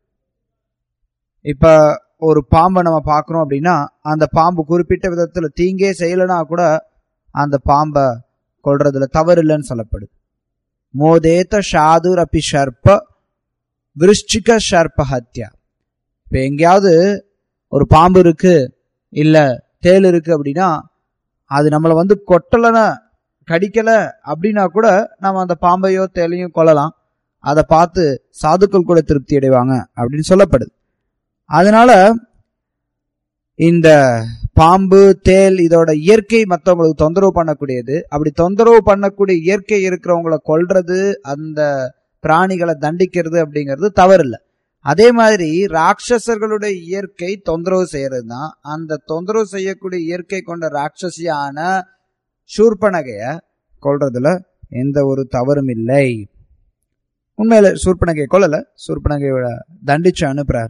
இப்ப ஒரு பாம்பை நம்ம பார்க்குறோம் அப்படின்னா அந்த பாம்பு குறிப்பிட்ட விதத்துல தீங்கே செய்யலைன்னா கூட அந்த பாம்பை கொல்றதுல தவறு இல்லைன்னு சொல்லப்படுது மோதேத ஷாதுர் அப்பி ஷர்ப்ப விருஷ்டிக ஷர்ப்ப ஹத்யா இப்ப எங்கேயாவது ஒரு பாம்பு இருக்கு இல்ல தேள் இருக்கு அப்படின்னா அது நம்மளை வந்து கொட்டலைன்னு கடிக்கல அப்படின்னா கூட நம்ம அந்த பாம்பையோ தேலையும் கொல்லலாம் அதை பார்த்து சாதுக்கள் கூட திருப்தி அடைவாங்க அப்படின்னு சொல்லப்படுது அதனால இந்த பாம்பு தேல் இதோட இயற்கை மற்றவங்களுக்கு தொந்தரவு பண்ணக்கூடியது அப்படி தொந்தரவு பண்ணக்கூடிய இயற்கை இருக்கிறவங்கள கொல்றது அந்த பிராணிகளை தண்டிக்கிறது அப்படிங்கிறது தவறில்லை அதே மாதிரி ராட்சசர்களுடைய இயற்கை தொந்தரவு செய்யறது தான் அந்த தொந்தரவு செய்யக்கூடிய இயற்கை கொண்ட ராட்சசியான சூர்பனகைய கொல்றதுல எந்த ஒரு தவறும் இல்லை உண்மையில சூர்பனகையை கொல்லல சூர்பனகையோட தண்டிச்சு அனுப்புறார்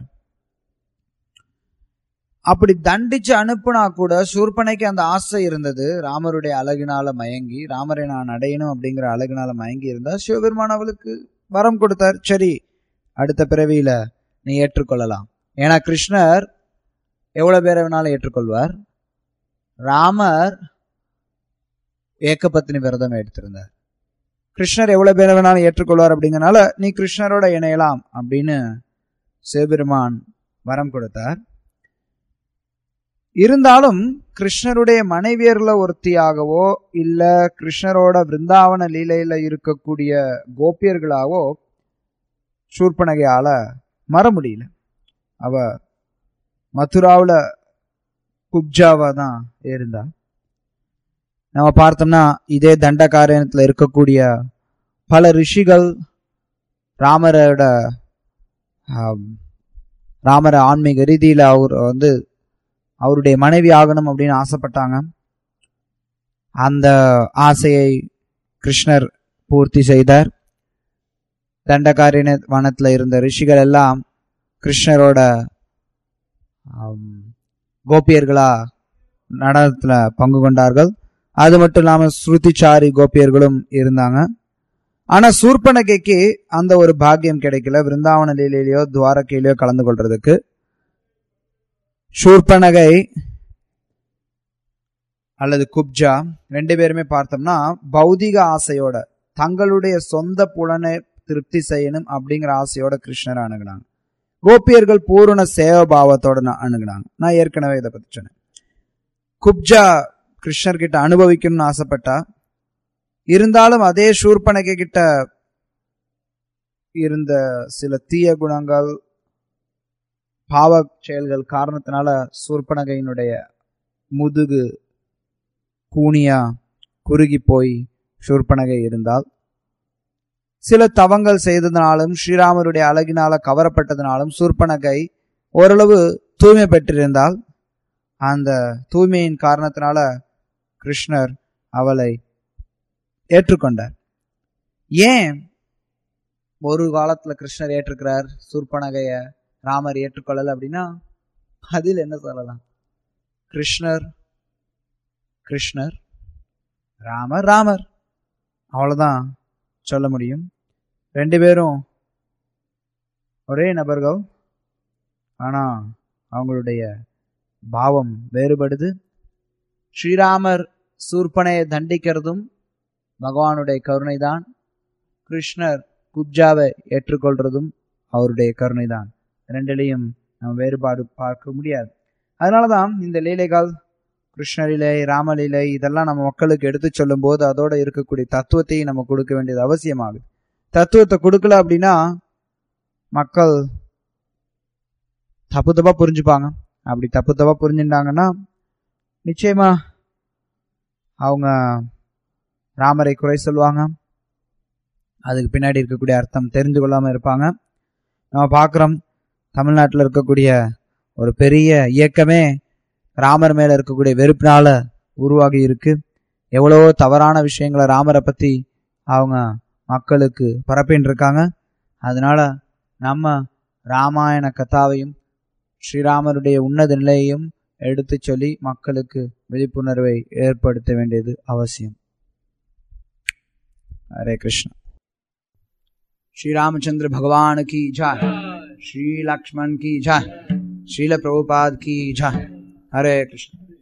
அப்படி தண்டிச்சு அனுப்புனா கூட சூர்பனைக்கு அந்த ஆசை இருந்தது ராமருடைய அழகினால மயங்கி ராமரை நான் அடையணும் அப்படிங்கிற அழகினால மயங்கி இருந்தா சிவபெருமான் அவளுக்கு வரம் கொடுத்தார் சரி அடுத்த பிறவியில நீ ஏற்றுக்கொள்ளலாம் ஏன்னா கிருஷ்ணர் எவ்வளவு பேரை வேணாலும் ஏற்றுக்கொள்வார் ராமர் ஏகபத்தினி விரதம் எடுத்திருந்தார் கிருஷ்ணர் எவ்வளவு பேரை வேணாலும் ஏற்றுக்கொள்வார் அப்படிங்கறனால நீ கிருஷ்ணரோட இணையலாம் அப்படின்னு சிவபெருமான் வரம் கொடுத்தார் இருந்தாலும் கிருஷ்ணருடைய மனைவியர்ல ஒருத்தியாகவோ இல்ல கிருஷ்ணரோட பிருந்தாவன லீலையில இருக்கக்கூடிய கோபியர்களாவோ சூர்பனகையால மற முடியல அவ மதுராவுல குப்ஜாவா தான் இருந்தா நம்ம பார்த்தோம்னா இதே தண்டகாரண்யத்துல இருக்கக்கூடிய பல ரிஷிகள் ராமரோட ஆம், ராமர ஆன்மீக ரீதியில அவர் வந்து அவருடைய மனைவி ஆகணும் அப்படின்னு ஆசைப்பட்டாங்க அந்த ஆசையை கிருஷ்ணர் பூர்த்தி செய்தார் தண்டகாரின வனத்துல இருந்த ரிஷிகள் எல்லாம் கிருஷ்ணரோட ஆம், கோபியர்களா நடனத்துல பங்கு கொண்டார்கள் அது மட்டும் இல்லாம ஸ்ருதிச்சாரி கோபியர்களும் இருந்தாங்க ஆனா சூர்பனகைக்கு அந்த ஒரு பாக்கியம் கிடைக்கல விருந்தாவன லீலையிலயோ துவாரகையிலயோ கலந்து கொள்றதுக்கு சூர்பனகை அல்லது குப்ஜா ரெண்டு பேருமே பார்த்தோம்னா பௌதிக ஆசையோட தங்களுடைய சொந்த புலனை திருப்தி செய்யணும் அப்படிங்கிற ஆசையோட கிருஷ்ணரை அணுகுனாங்க கோபியர்கள் பூரண சேவ பாவத்தோட ந- அணுகுனாங்க நான் ஏற்கனவே இதை பத்தி சொன்னேன் குப்ஜா கிருஷ்ணர் கிட்ட அனுபவிக்கணும்னு ஆசைப்பட்டா இருந்தாலும் அதே சூர்பனகை கிட்ட இருந்த சில தீய குணங்கள் பாவ செயல்கள் காரணத்தினால சூர்பனகையினுடைய முதுகு கூனியா குறுகி போய் சூர்பனகை இருந்தால் சில தவங்கள் செய்ததினாலும் ஸ்ரீராமருடைய அழகினால கவரப்பட்டதினாலும் சூர்பனகை ஓரளவு தூய்மை பெற்றிருந்தால் அந்த தூய்மையின் காரணத்தினால கிருஷ்ணர் அவளை ஏற்றுக்கொண்டார் ஏன் ஒரு காலத்துல கிருஷ்ணர் ஏற்றுக்கிறார் சூர்பனகைய ராமர் ஏற்றுக்கொள்ளல அப்படின்னா பதில் என்ன சொல்லலாம் கிருஷ்ணர் கிருஷ்ணர் ராமர் ராமர் அவ்வளவுதான் சொல்ல முடியும் ரெண்டு பேரும் ஒரே நபர்கள் ஆனா அவங்களுடைய பாவம் வேறுபடுது ஸ்ரீராமர் சூர்பனையை தண்டிக்கிறதும் பகவானுடைய கருணைதான் கிருஷ்ணர் குப்ஜாவை ஏற்றுக்கொள்றதும் அவருடைய கருணைதான் ரெண்டிலையும் நம்ம வேறுபாடு பார்க்க முடியாது அதனாலதான் இந்த லீலைகள் கிருஷ்ணலீலை ராமலீலை இதெல்லாம் நம்ம மக்களுக்கு எடுத்து சொல்லும் போது அதோட இருக்கக்கூடிய தத்துவத்தையும் நம்ம கொடுக்க வேண்டியது அவசியமாகுது தத்துவத்தை கொடுக்கல அப்படின்னா மக்கள் தப்பு தப்பா புரிஞ்சுப்பாங்க அப்படி தப்பு தப்பா புரிஞ்சுட்டாங்கன்னா நிச்சயமா அவங்க ராமரை குறை சொல்லுவாங்க அதுக்கு பின்னாடி இருக்கக்கூடிய அர்த்தம் தெரிந்து கொள்ளாம இருப்பாங்க நம்ம பார்க்குறோம் தமிழ்நாட்டில் இருக்கக்கூடிய ஒரு பெரிய இயக்கமே ராமர் மேல இருக்கக்கூடிய வெறுப்பினால உருவாகி இருக்கு எவ்வளவோ தவறான விஷயங்களை ராமரை பத்தி அவங்க மக்களுக்கு பரப்பின்னு இருக்காங்க அதனால நம்ம ராமாயண கதாவையும் ஸ்ரீராமருடைய உன்னத நிலையையும் எடுத்து சொல்லி மக்களுக்கு விழிப்புணர்வை ஏற்படுத்த வேண்டியது அவசியம் हरे कृष्ण श्री रामचंद्र भगवान की जय श्री लक्ष्मण की जय श्रील प्रभुपाद की जय हरे कृष्ण